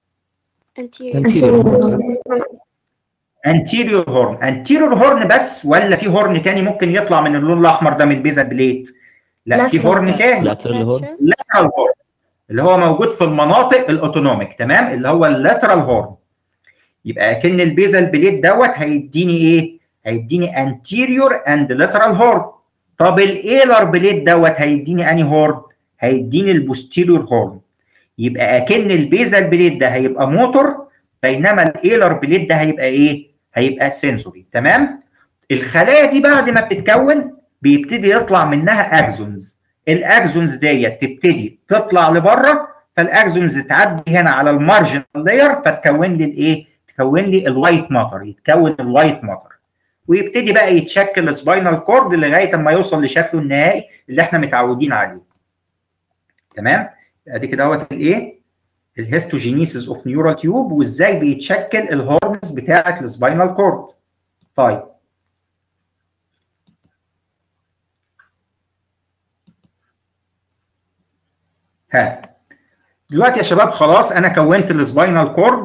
انتيريور هورن انتيريور هورن بس ولا في هورن تاني ممكن يطلع من اللون الاحمر ده من البيزل بليت لا في هورن تاني لاترال هورن لاترال هورن اللي هو موجود في المناطق الاوتونوميك تمام اللي هو اللاترال هورن يبقى اكن البيزل بليت دوت هيديني ايه هيديني انتيريور اند لاترال هورن طب الايلر بليت دوت هيديني اني هورن هيديني البوستيريور هورن يبقى اكن البيزل بليت ده هيبقى موتور بينما الايلر بليت ده هيبقى ايه هيبقى سنسوري تمام الخلايا دي بعد ما بتتكون بيبتدي يطلع منها اكزونز الاكزونز ديت تبتدي تطلع لبره فالاكزونز تعدي هنا على المارجن لاير فتكون لي الايه؟ تكون لي الوايت ماتر يتكون الوايت ماتر ويبتدي بقى يتشكل سباينال كورد لغايه اما يوصل لشكله النهائي اللي احنا متعودين عليه. تمام؟ ادي كده اهوت الايه؟ الهيستوجينيسيس اوف نيورال تيوب وازاي بيتشكل الهورنز بتاعه السباينال كورد. طيب ها دلوقتي يا شباب خلاص انا كونت السباينال كورد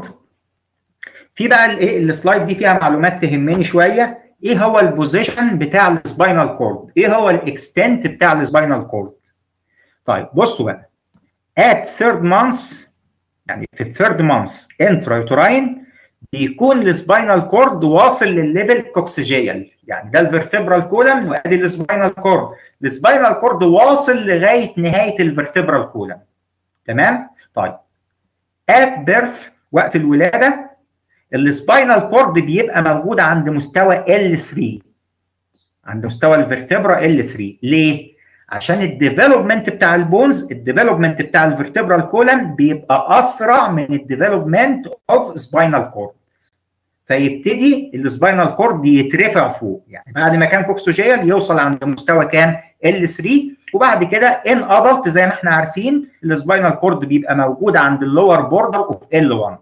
في بقى الايه السلايد دي فيها معلومات تهمني شويه ايه هو البوزيشن بتاع السباينال كورد ايه هو الاكستنت بتاع السباينال كورد طيب بصوا بقى at third month يعني في الثيرد مانث انترايوتراين بيكون السباينال كورد واصل للليفل كوكسيجيال يعني ده الفرتبرال كولم وادي السباينال كورد السباينال كورد واصل لغايه نهايه الفرتبرال كولم تمام طيب at birth وقت الولاده السباينال كورد بيبقى موجود عند مستوى L3 عند مستوى الفرتبرا L3 ليه؟ عشان الديفلوبمنت بتاع البونز الديفلوبمنت بتاع الفرتبرال كولم بيبقى اسرع من الديفلوبمنت اوف سباينال كورد فيبتدي السباينال كورد يترفع فوق يعني بعد ما كان كوكسوجيال يوصل عند مستوى كام L3 وبعد كده ان ادلت زي ما احنا عارفين السباينال كورد بيبقى موجود عند اللور بوردر اوف L1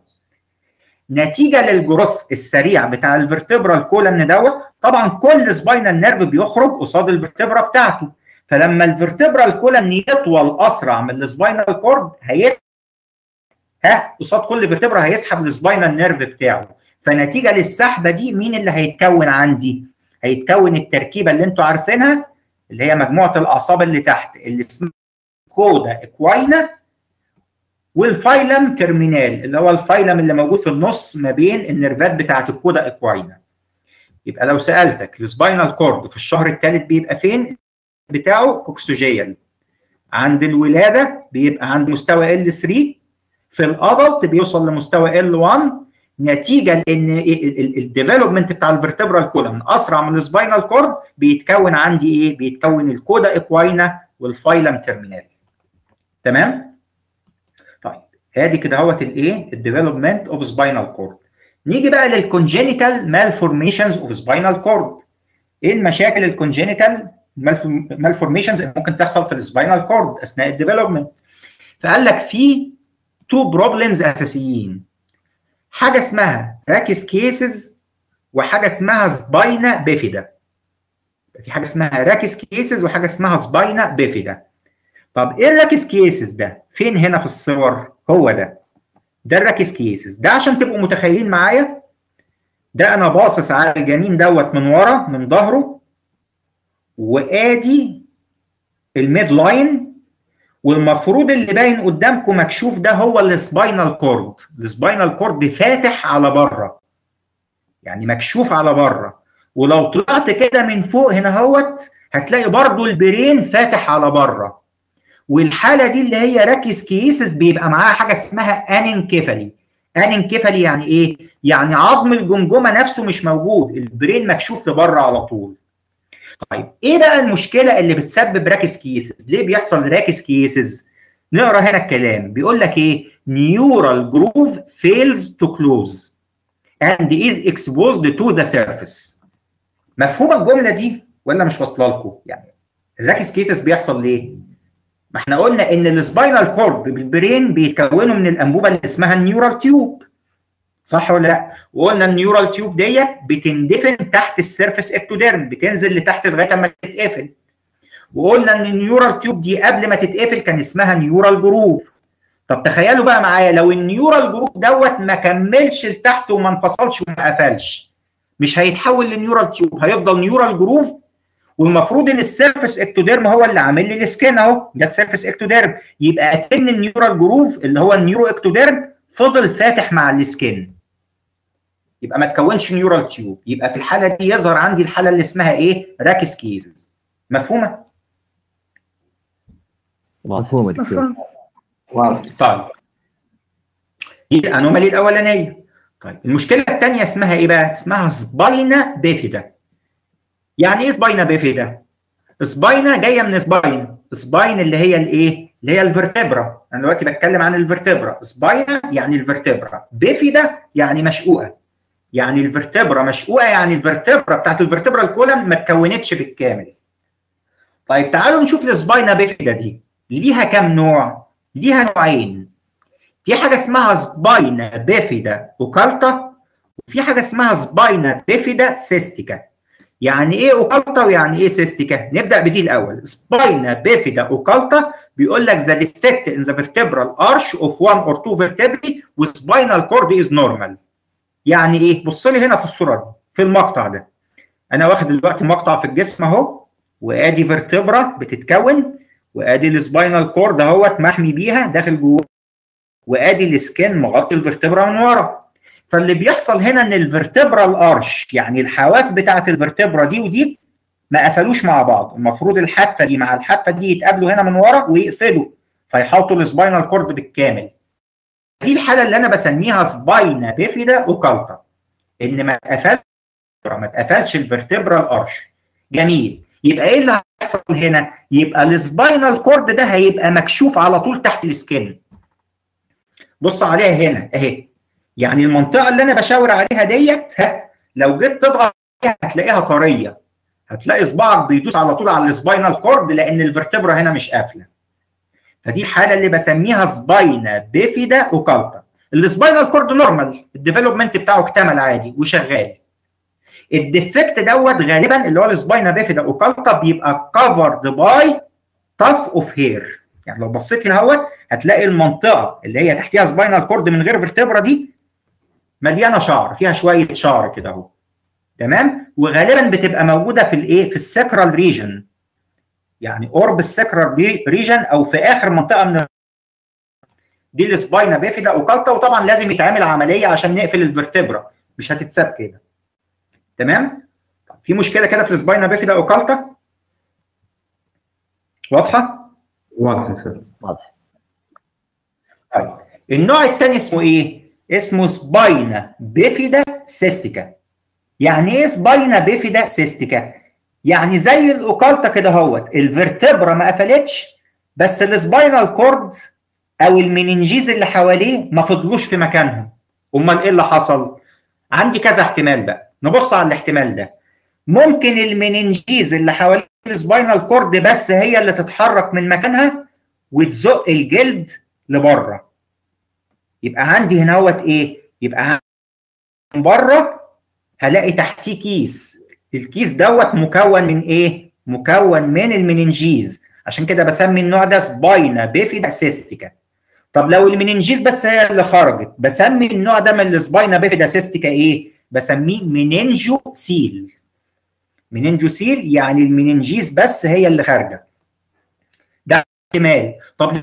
نتيجه للجروث السريع بتاع الفرتبرال كولم دوت طبعا كل سباينال نيرف بيخرج قصاد الفرتبرا بتاعته فلما الفرتبرال كولم يطول اسرع من السباينال كورد هيس ها قصاد كل فيرتبرا هيسحب السباينال نيرف بتاعه فنتيجه للسحبه دي مين اللي هيتكون عندي؟ هيتكون التركيبه اللي انتوا عارفينها اللي هي مجموعه الاعصاب اللي تحت اللي اسمها كودا اكواينا والفايلم ترمينال اللي هو الفايلم اللي موجود في النص ما بين النيرفات بتاعت الكودا اكواينا يبقى لو سالتك السباينال كورد في الشهر الثالث بيبقى فين؟ بتاعه كوكسوجيال عند الولاده بيبقى عند مستوى L3 في الادلت بيوصل لمستوى L1 نتيجه لان الديفلوبمنت بتاع الفرتبرال كولم اسرع من السباينال كورد بيتكون عندي ايه؟ بيتكون الكودا اكواينا والفايلم ترمينال تمام؟ طيب ادي كده اهوت الايه؟ الديفلوبمنت اوف سباينال كورد نيجي بقى للكونجينيتال مالفورميشنز اوف سباينال كورد ايه المشاكل الكونجينيتال مالفورميشنز اللي ممكن تحصل في السباينال كورد اثناء الديفلوبمنت فقال لك في تو بروبلمز اساسيين حاجه اسمها راكس كيسز وحاجه اسمها سباينا بيفيدا في حاجه اسمها راكس كيسز وحاجه اسمها سباينا بيفيدا طب ايه الراكس كيسز ده فين هنا في الصور هو ده ده الراكس كيسز ده عشان تبقوا متخيلين معايا ده انا باصص على الجنين دوت من ورا من ظهره وادي الميد لاين والمفروض اللي باين قدامكم مكشوف ده هو السباينال كورد السباينال كورد فاتح على بره يعني مكشوف على بره ولو طلعت كده من فوق هنا هوت هتلاقي برضو البرين فاتح على بره والحاله دي اللي هي راكيس كيسس بيبقى معاها حاجه اسمها اننكيفالي اننكيفالي يعني ايه يعني عظم الجمجمه نفسه مش موجود البرين مكشوف لبره على طول طيب ايه بقى المشكله اللي بتسبب راكس كيسز ليه بيحصل راكس كيسز نقرا هنا الكلام بيقول لك ايه neural groove fails to close and is exposed to the surface مفهومه الجمله دي ولا مش واصله لكم يعني الراكس كيسز بيحصل ليه ما احنا قلنا ان السباينال كورد بالبرين بيتكونوا من الانبوبه اللي اسمها النيورال تيوب صح ولا لا؟ وقلنا النيورال تيوب ديت بتندفن تحت السيرفس اكتوديرم بتنزل لتحت لغايه ما تتقفل. وقلنا ان النيورال تيوب دي قبل ما تتقفل كان اسمها نيورال جروف. طب تخيلوا بقى معايا لو النيورال جروف دوت ما كملش لتحت وما انفصلش وما قفلش مش هيتحول لنيورال تيوب هيفضل نيورال جروف والمفروض ان السيرفس اكتوديرم هو اللي عامل لي السكين اهو ده السيرفس اكتوديرم يبقى اكن النيورال جروف اللي هو النيورو اكتوديرم فضل فاتح مع السكين يبقى ما تكونش نيورال تيوب يبقى في الحاله دي يظهر عندي الحاله اللي اسمها ايه راكس كيزز مفهومه مفهومه دكتور طيب دي الانومالي الاولانيه طيب المشكله الثانيه اسمها ايه بقى اسمها سباينا بيفيدا يعني ايه سباينا بيفيدا سباينا جايه من سباين سباين اللي هي الايه اللي هي الفرتبرا انا دلوقتي بتكلم عن الفرتبرا سباينا يعني الفرتبرا بيفيدا يعني مشقوقه يعني الفرتبرا مشقوقه يعني الفرتبرا بتاعت الفرتبرا الكولم ما اتكونتش بالكامل طيب تعالوا نشوف السباينا بيفيدا دي ليها كام نوع ليها نوعين في حاجه اسمها سباينا بيفيدا اوكالتا وفي حاجه اسمها سباينا بيفيدا سيستيكا يعني ايه اوكالتا ويعني ايه سيستيكا نبدا بدي الاول سباينا بيفيدا اوكالتا بيقول لك the defect in the vertebral arch of one or two vertebrae with spinal cord is normal يعني ايه بص لي هنا في الصوره دي في المقطع ده انا واخد دلوقتي مقطع في الجسم اهو وادي فيرتبرا بتتكون وادي السباينال كورد اهوت محمي بيها داخل جوه وادي السكين مغطي الفرتبرا من ورا فاللي بيحصل هنا ان الفرتبرال ارش يعني الحواف بتاعه الفرتبرا دي ودي ما قفلوش مع بعض المفروض الحافه دي مع الحافه دي يتقابلوا هنا من ورا ويقفلوا فيحاطوا السباينال كورد بالكامل دي الحاله اللي انا بسميها سباينا بيفيدا اوكالتا ان ما اتقفلش ما اتقفلش الفرتبرال ارش جميل يبقى ايه اللي هيحصل هنا يبقى السباينال كورد ده هيبقى مكشوف على طول تحت السكين بص عليها هنا اهي يعني المنطقه اللي انا بشاور عليها ديت ها لو جيت تضغط عليها هتلاقيها طريه هتلاقي صباعك بيدوس على طول على السباينال كورد لان الفرتبرا هنا مش قافله فدي الحاله اللي بسميها سباينا بيفيدا اوكالتا السباينال كورد نورمال الديفلوبمنت بتاعه اكتمل عادي وشغال الديفكت دوت غالبا اللي هو السباينا بيفيدا اوكالتا بيبقى كفرد باي تاف اوف هير يعني لو بصيت هنا اهوت هتلاقي المنطقه اللي هي تحتها سباينال كورد من غير فيرتبرا دي مليانه شعر فيها شويه شعر كده اهو تمام وغالبا بتبقى موجوده في الايه في السكرال ريجن يعني قرب السكرال ريجن او في اخر منطقه من دي السباينا بيفيدا اوكالتا وطبعا لازم يتعمل عمليه عشان نقفل الفرتبرا مش هتتساب كده تمام في مشكله كده في السباينا بيفيدا اوكالتا واضحه واضح يا سيد واضح طيب النوع الثاني اسمه ايه اسمه سباينا بيفيدا سيستيكا يعني ايه سباينا بيفيدا سيستيكا يعني زي الاوكالتا كده اهوت الفرتبرا ما قفلتش بس السباينال كورد او المننجيز اللي حواليه ما فضلوش في مكانهم امال ايه اللي حصل عندي كذا احتمال بقى نبص على الاحتمال ده ممكن المننجيز اللي حوالين السباينال كورد بس هي اللي تتحرك من مكانها وتزق الجلد لبره يبقى عندي هنا هوت ايه يبقى من بره هلاقي تحتيه كيس الكيس دوت مكون من ايه مكون من المننجيز عشان كده بسمي النوع ده سباينا بيفيدا سيستيكا طب لو المننجيز بس هي اللي خرجت بسمي النوع ده من السباينا بيفيدا سيستيكا ايه بسميه مننجو سيل مننجو سيل يعني المننجيز بس هي اللي خارجه ده احتمال طب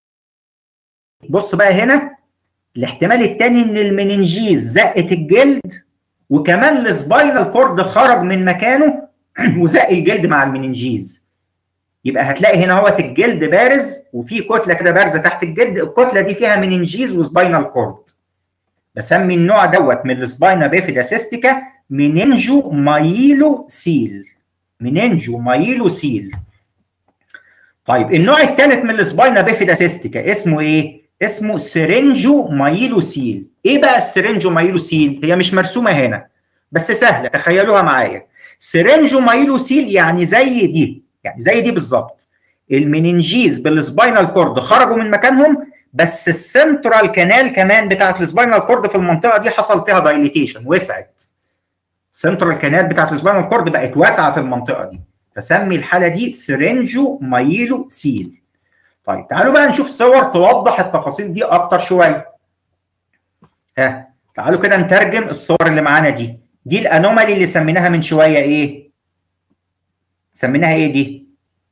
بص بقى هنا الاحتمال الثاني ان المننجيز زقت الجلد وكمان السباينال كورد خرج من مكانه وزق الجلد مع المننجيز يبقى هتلاقي هنا اهوت الجلد بارز وفي كتله كده بارزه تحت الجلد الكتله دي فيها مننجيز وسباينال كورد بسمي النوع دوت من السباينا بيفيدا سيستيكا مننجو مايلو سيل مننجو مايلو سيل طيب النوع الثالث من السباينا بيفيدا سيستيكا اسمه ايه؟ اسمه سرنجو مايلو سيل ايه بقى السرنجو مايلو سيل؟ هي مش مرسومه هنا بس سهله تخيلوها معايا سرنجو مايلو سيل يعني زي دي يعني زي دي بالظبط المننجيز بالسباينال كورد خرجوا من مكانهم بس السنترال كانال كمان بتاعت السباينال كورد في المنطقه دي حصل فيها دايليتيشن وسعت سنترال كانال بتاعت السباينال كورد بقت واسعه في المنطقه دي فسمي الحاله دي سرنجو مايلو سيل طيب تعالوا بقى نشوف صور توضح التفاصيل دي اكتر شويه ها تعالوا كده نترجم الصور اللي معانا دي دي الانومالي اللي سميناها من شويه ايه سميناها ايه دي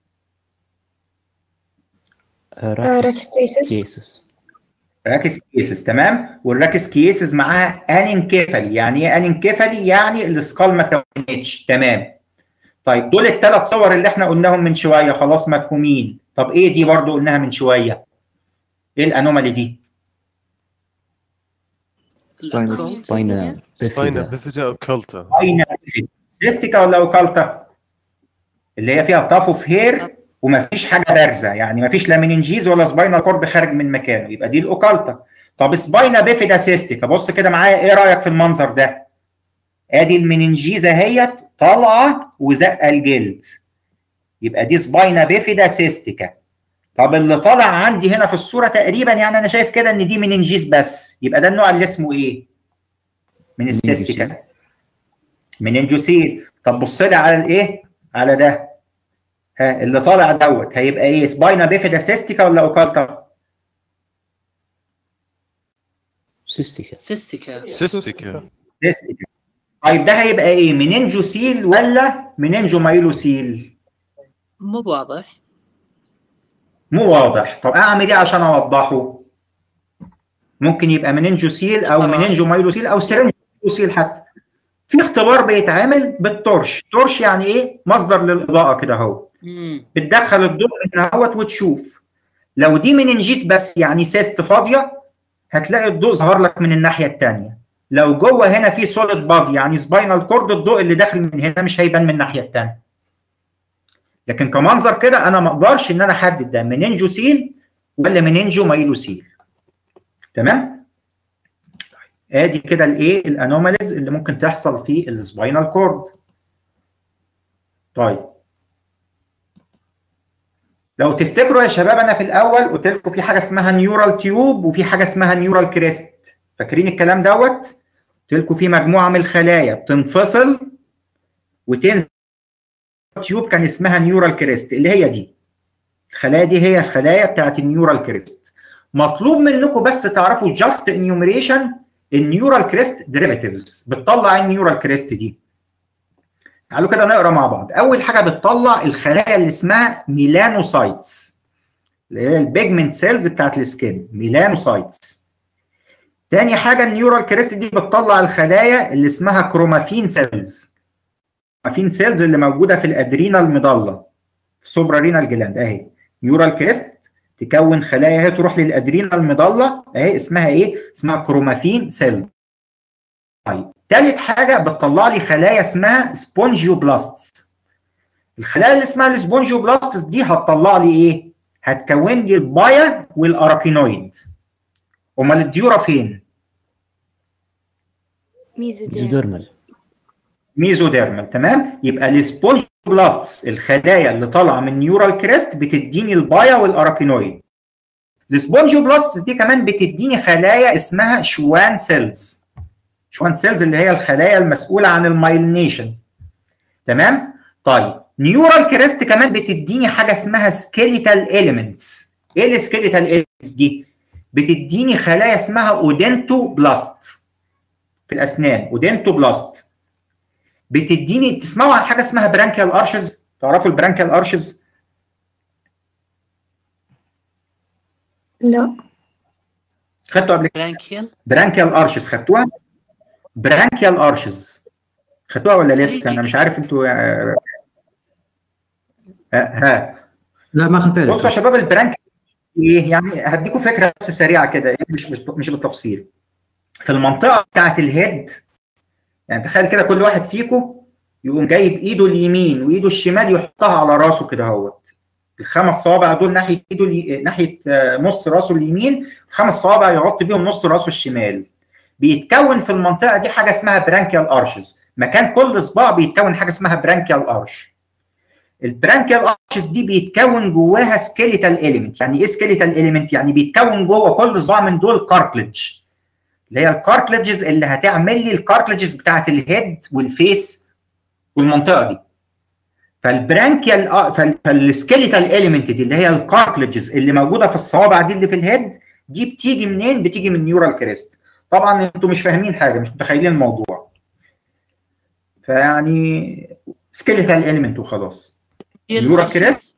راكس راكستيسس كيسس راكس كيسز تمام والراكس كيسز معاها انكيفالي يعني ايه انكيفالي يعني السكال ما كونتش تمام طيب دول الثلاث صور اللي احنا قلناهم من شويه خلاص مفهومين طب ايه دي برضو قلناها من شويه ايه الانومالي دي الأكونت. سباينا سباينا بيفيدا بيفيدا اوكالتا اين سيستيكا ولا اوكالتا اللي هي فيها طاف اوف هير ومفيش حاجه بارزه يعني مفيش لا مننجيز ولا سباينال كورد خارج من مكانه يبقى دي الاوكالتا طب سباينا بيفيدا سيستيكا بص كده معايا ايه رايك في المنظر ده ادي المننجيزه اهيت طالعه وزقه الجلد يبقى دي سباينا بيفيدا سيستيكا طب اللي طالع عندي هنا في الصوره تقريبا يعني انا شايف كده ان دي مننجيز بس يبقى ده النوع اللي اسمه ايه من السيستيكا مننجوسيل طب بص لي على الايه على ده ها اللي طالع دوت هيبقى ايه سباينا بيفيدا سيستيكا ولا اوكالتا سيستيكا سيستيكا سيستيكا سيستيكا طيب ده هيبقى ايه مننجوسيل ولا مننجومايلوسيل مو واضح مو واضح طب اعمل ايه عشان اوضحه ممكن يبقى مننجوسيل او مننجومايلوسيل او سيرنجوسيل حتى في اختبار بيتعمل بالتورش تورش يعني ايه مصدر للاضاءه كده اهو مم. بتدخل الضوء هنا اهوت وتشوف لو دي مننجيس بس يعني سيست فاضيه هتلاقي الضوء ظهر لك من الناحيه الثانيه لو جوه هنا في سوليد بادي يعني سباينال كورد الضوء اللي داخل من هنا مش هيبان من الناحيه الثانيه لكن كمنظر كده انا ما اقدرش ان انا احدد ده مننجوسيل ولا مننجو مايلوسيل تمام ادي كده الايه الانوماليز اللي ممكن تحصل في السباينال كورد طيب لو تفتكروا يا شباب انا في الاول قلت لكم في حاجه اسمها نيورال تيوب وفي حاجه اسمها نيورال كريست فاكرين الكلام دوت قلت لكم في مجموعه من الخلايا بتنفصل وتنزل تيوب كان اسمها نيورال كريست اللي هي دي الخلايا دي هي الخلايا بتاعت النيورال كريست مطلوب منكم بس تعرفوا جاست انيومريشن النيورال كريست ديريفيتيفز بتطلع النيورال كريست دي تعالوا كده نقرا مع بعض اول حاجه بتطلع الخلايا اللي اسمها ميلانوسايتس اللي هي البيجمنت سيلز بتاعت السكين ميلانوسايتس تاني حاجه النيورال كريست دي بتطلع الخلايا اللي اسمها كرومافين سيلز كرومافين سيلز اللي موجوده في الادرينال مضله السوبرا رينال جلاند اهي نيورال كريست تكون خلايا هي تروح للادرينال مضله اهي اسمها ايه اسمها كرومافين سيلز طيب ثالث حاجه بتطلع لي خلايا اسمها سبونجيوبلاستس الخلايا اللي اسمها السبونجيوبلاستس دي هتطلع لي ايه هتكون لي البايا والاراكينويد امال الديورا فين ميزوديرمال ميزوديرمال تمام يبقى السبونجيوبلاستس الخلايا اللي طالعه من نيورال كريست بتديني البايا والاراكينويد السبونجيوبلاستس دي كمان بتديني خلايا اسمها شوان سيلز شوان سيلز اللي هي الخلايا المسؤوله عن المايلينيشن تمام طيب نيورال كريست كمان بتديني حاجه اسمها سكيليتال اليمنتس ايه السكيليتال اليمنتس دي بتديني خلايا اسمها اودنتو بلاست في الاسنان اودنتو بلاست بتديني تسمعوا عن حاجه اسمها برانكيال ارشز تعرفوا البرانكيال ارشز لا خدتوا قبل برانكيال برانكيال ارشز خدتوها برانكيال ارشز خدتوها ولا لسه انا مش عارف انتوا آه، آه، ها لا ما اخذت بصوا يا بالي شباب البرانك ايه يعني هديكم فكره بس سريعه كده إيه مش مش مش بالتفصيل في المنطقه بتاعت الهيد يعني تخيل كده كل واحد فيكم يقوم جايب ايده اليمين وايده الشمال يحطها على راسه كده اهوت الخمس صوابع دول ناحيه ايده الي... ناحيه آه، نص راسه اليمين خمس صوابع يحط بيهم نص راسه الشمال بيتكون في المنطقه دي حاجه اسمها برانكيال ارشز مكان كل صباع بيتكون حاجه اسمها برانكيال ارش البرانكيال ارشز دي بيتكون جواها سكيليتال اليمنت يعني ايه سكيليتال اليمنت يعني بيتكون جوه كل صباع من دول كارتلج اللي هي الكارتلجز اللي هتعمل لي الكارتلجز بتاعت الهيد والفيس والمنطقه دي فالبرانكيال فال- فالسكيليتال اليمنت دي اللي هي الكارتلجز اللي موجوده في الصوابع دي اللي في الهيد دي بتيجي منين بتيجي من نيورال كريست طبعا انتوا مش فاهمين حاجه مش متخيلين الموضوع فيعني سكيليتال اليمنت وخلاص نيورال كريست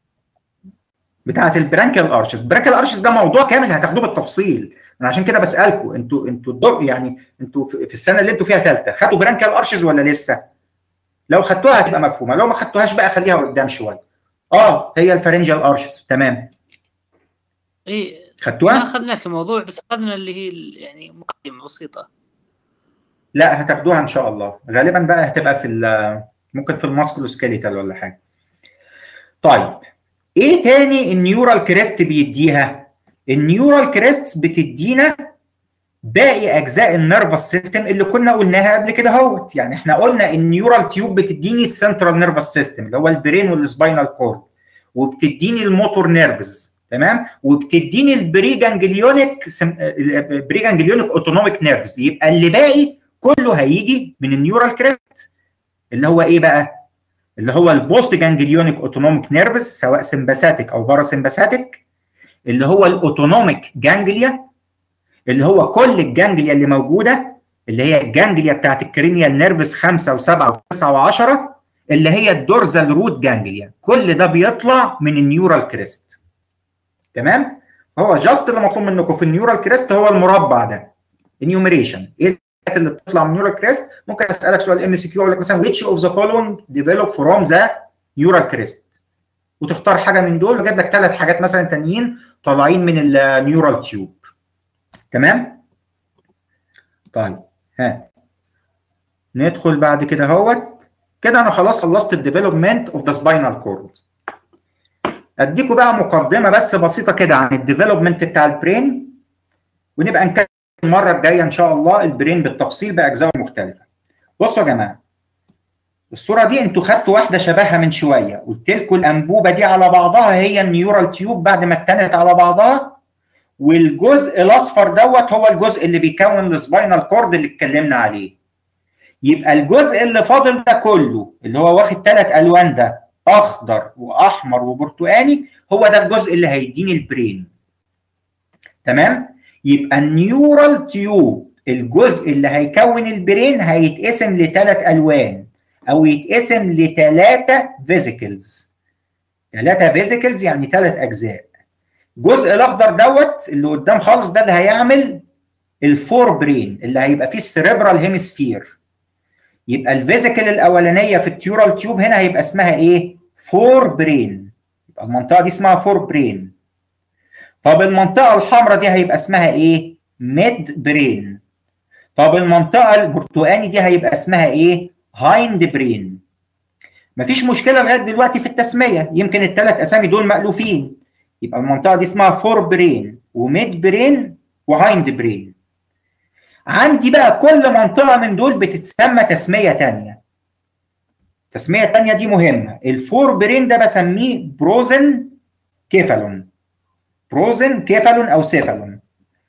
بتاعت البرانكيال ارشز البرانكيال ارشز ده موضوع كامل هتاخدوه بالتفصيل انا عشان كده بسالكم انتوا انتوا الضوء يعني انتوا في في السنه اللي انتوا فيها ثالثه خدوا برانكيال ارشز ولا لسه لو خدتوها هتبقى مفهومه لو ما خدتوهاش بقى خليها قدام شويه اه هي الفرنجيال ارشز تمام اي ما خدتوها اخذنا كموضوع بس اخذنا اللي هي ال- يعني مقدمه بسيطه لا هتاخدوها ان شاء الله غالبا بقى هتبقى في ال- ممكن في الماسكولوسكيليتال ولا حاجه طيب ايه تاني النيورال كريست بيديها النيورال كريست بتدينا باقي اجزاء النيرفس سيستم اللي كنا قلناها قبل كده اهوت يعني احنا قلنا النيورال تيوب بتديني السنترال نيرفس سيستم اللي هو البرين والسباينال كورد وبتديني الموتور نيرفز تمام وبتديني البري جانجليونيك سم... البري جانجليونيك اوتونوميك نيرفز يبقى اللي باقي كله هيجي من النيورال كريست اللي هو ايه بقى اللي هو البوست جانجليونيك اوتونوميك نيرفز سواء سمباثيك او باراسمباثيك اللي هو الاوتونوميك جانجليا اللي هو كل الجانجليا اللي موجوده اللي هي الجانجليا بتاعت الكرينيال نيرفز 5 و7 و9 و10 اللي هي الدورزال روت جانجليا كل ده بيطلع من النيورال كريست تمام هو جاست اللي مطلوب منكم في النيورال كريست هو المربع ده انيوميريشن ايه الحاجات اللي بتطلع من النيورال كريست ممكن اسالك سؤال ام سي كيو اقول لك مثلا which of the following develop from the neural crest وتختار حاجه من دول وجايب لك ثلاث حاجات مثلا تانيين طالعين من النيورال تيوب تمام طيب ها ندخل بعد كده اهوت كده انا خلاص خلصت الديفلوبمنت اوف ذا سباينال كورد اديكم بقى مقدمه بس بسيطه كده عن الديفلوبمنت بتاع البرين ونبقى نكمل المره الجايه ان شاء الله البرين بالتفصيل باجزائه المختلفه بصوا يا جماعه الصوره دي انتوا خدتوا واحده شبهها من شويه قلت لكم الانبوبه دي على بعضها هي النيورال تيوب بعد ما اتنت على بعضها والجزء الاصفر دوت هو الجزء اللي بيكون السباينال كورد اللي اتكلمنا عليه يبقى الجزء اللي فاضل ده كله اللي هو واخد ثلاث الوان ده اخضر واحمر وبرتقاني هو ده الجزء اللي هيديني البرين تمام يبقى النيورال تيوب الجزء اللي هيكون البرين هيتقسم لثلاث الوان او يتقسم لثلاثه فيزيكلز ثلاثه فيزيكلز يعني ثلاث اجزاء الجزء الاخضر دوت اللي قدام خالص ده اللي هيعمل الفور برين اللي هيبقى فيه السريبرال هيمسفير يبقى الفيزيكل الاولانيه في التيورال تيوب هنا هيبقى اسمها ايه؟ فور برين يبقى المنطقه دي اسمها فور برين طب المنطقه الحمراء دي هيبقى اسمها ايه؟ ميد برين طب المنطقه البرتقاني دي هيبقى اسمها ايه؟ هايند برين مفيش مشكله لغايه دلوقتي في التسميه يمكن الثلاث اسامي دول مألوفين يبقى المنطقه دي اسمها فور برين وميد برين وهايند برين عندي بقى كل منطقه من دول بتتسمى تسميه ثانيه التسميه الثانيه دي مهمه الفور برين ده بسميه بروزن كيفالون بروزن كيفالون او سيفالون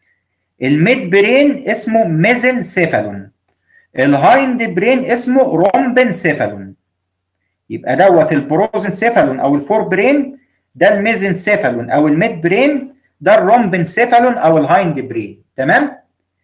الميد برين اسمه ميزن سيفالون الهايند برين اسمه رومبن سيفالون يبقى دوت البروزن سيفالون او الفور برين ده الميزن سيفالون او الميد برين ده الرومبن سيفالون او الهايند برين تمام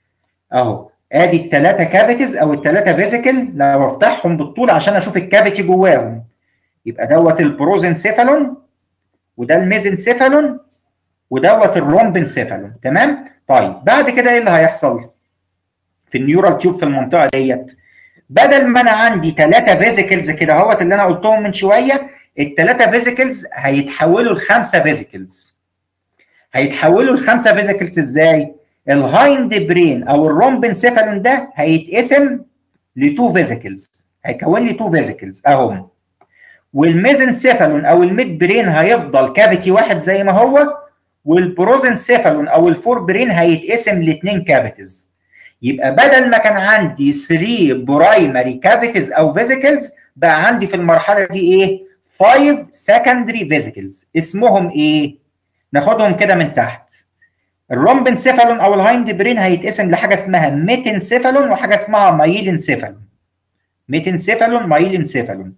اهو ادي الثلاثه كافيتيز او الثلاثه فيزيكل لو افتحهم بالطول عشان اشوف الكافيتي جواهم يبقى دوت البروزن سيفالون وده الميزن سيفالون ودوت الرومبن سيفالون تمام طيب بعد كده ايه اللي هيحصل في النيورال تيوب في المنطقه ديت بدل ما انا عندي ثلاثه فيزيكلز كده اهوت اللي انا قلتهم من شويه الثلاثه فيزيكلز هيتحولوا لخمسه فيزيكلز هيتحولوا لخمسه فيزيكلز ازاي؟ الهايند برين او الرومبنسيفالون ده هيتقسم لتو فيزيكلز هيكون لي تو فيزيكلز اهم والميزنسيفالون او الميد برين هيفضل كافيتي واحد زي ما هو والبروزنسيفالون او الفور برين هيتقسم لاثنين كافيتيز يبقى بدل ما كان عندي 3 برايمري كافيتيز او فيزيكلز بقى عندي في المرحله دي ايه 5 سكندري فيزيكلز اسمهم ايه ناخدهم كده من تحت الرومبنسيفالون او الهايند برين هيتقسم لحاجه اسمها ميتنسيفالون وحاجه اسمها مايلنسيفالون ميتنسيفالون مايلنسيفالون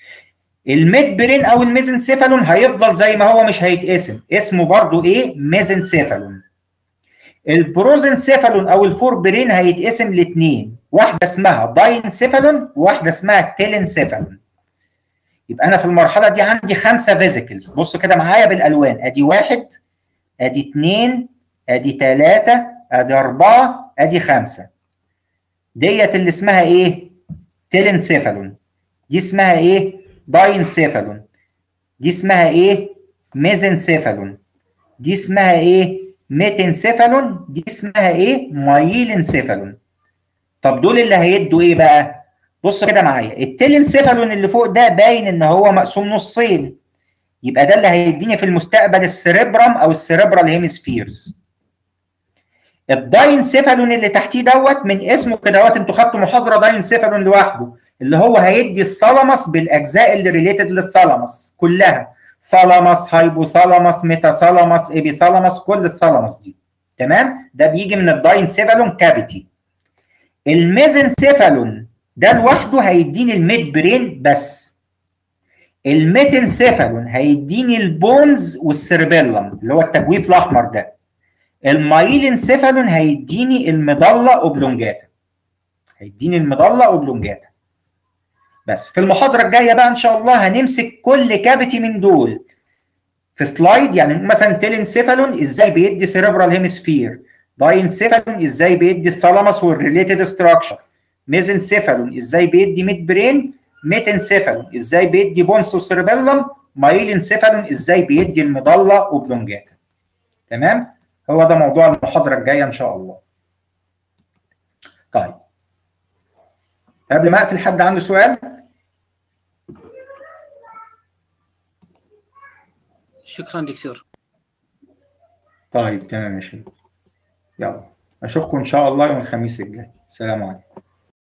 الميد برين او الميزنسيفالون هيفضل زي ما هو مش هيتقسم اسمه برضو ايه ميزنسيفالون البروزنسيفالون او الفور برين هيتقسم لاثنين واحده اسمها داينسيفالون وواحده اسمها تيلنسيفالون يبقى انا في المرحله دي عندي خمسه فيزيكلز بصوا كده معايا بالالوان ادي واحد ادي اثنين ادي ثلاثه ادي اربعه ادي خمسه ديت اللي اسمها ايه تيلنسيفالون دي اسمها ايه داينسيفالون دي اسمها ايه ميزنسيفالون دي اسمها ايه ميتنسيفالون دي اسمها ايه مايلنسيفالون طب دول اللي هيدوا ايه بقى بصوا كده معايا التيلنسيفالون اللي فوق ده باين ان هو مقسوم نصين يبقى ده اللي هيديني في المستقبل السيريبرم او السيريبرال هيمسفيرز الداينسيفالون اللي تحتيه دوت من اسمه كده دوت انتوا خدتوا محاضره داينسيفالون لوحده اللي هو هيدي الثالاموس بالاجزاء اللي ريليتد للثالاموس كلها ثالاموس هايبوثالاموس ميتاثالاموس ايبيثالاموس كل الثالاموس دي تمام ده بيجي من الداينسيفالون كافيتي الميزنسيفالون ده لوحده هيديني الميد برين بس الميتنسيفالون هيديني البونز والسيربيلم اللي هو التجويف الاحمر ده المايلنسيفالون هيديني المضله اوبلونجاتا هيديني المضله اوبلونجاتا بس في المحاضره الجايه بقى ان شاء الله هنمسك كل كافيتي من دول في سلايد يعني مثلا تيلنسيفالون ازاي بيدي سيريبرال هيمسفير داينسيفالون ازاي بيدي الثالاموس والريليتد ستراكشر ميزنسيفالون ازاي بيدي ميد برين ميتنسيفالون ازاي بيدي بونس وسيربيلم مايلنسيفالون ازاي بيدي المضله اوبلونجاتا تمام هو ده موضوع المحاضره الجايه ان شاء الله طيب قبل ما اقفل حد عنده سؤال شكرا دكتور طيب تمام يا شيخ يلا اشوفكم ان شاء الله يوم الخميس الجاي السلام عليكم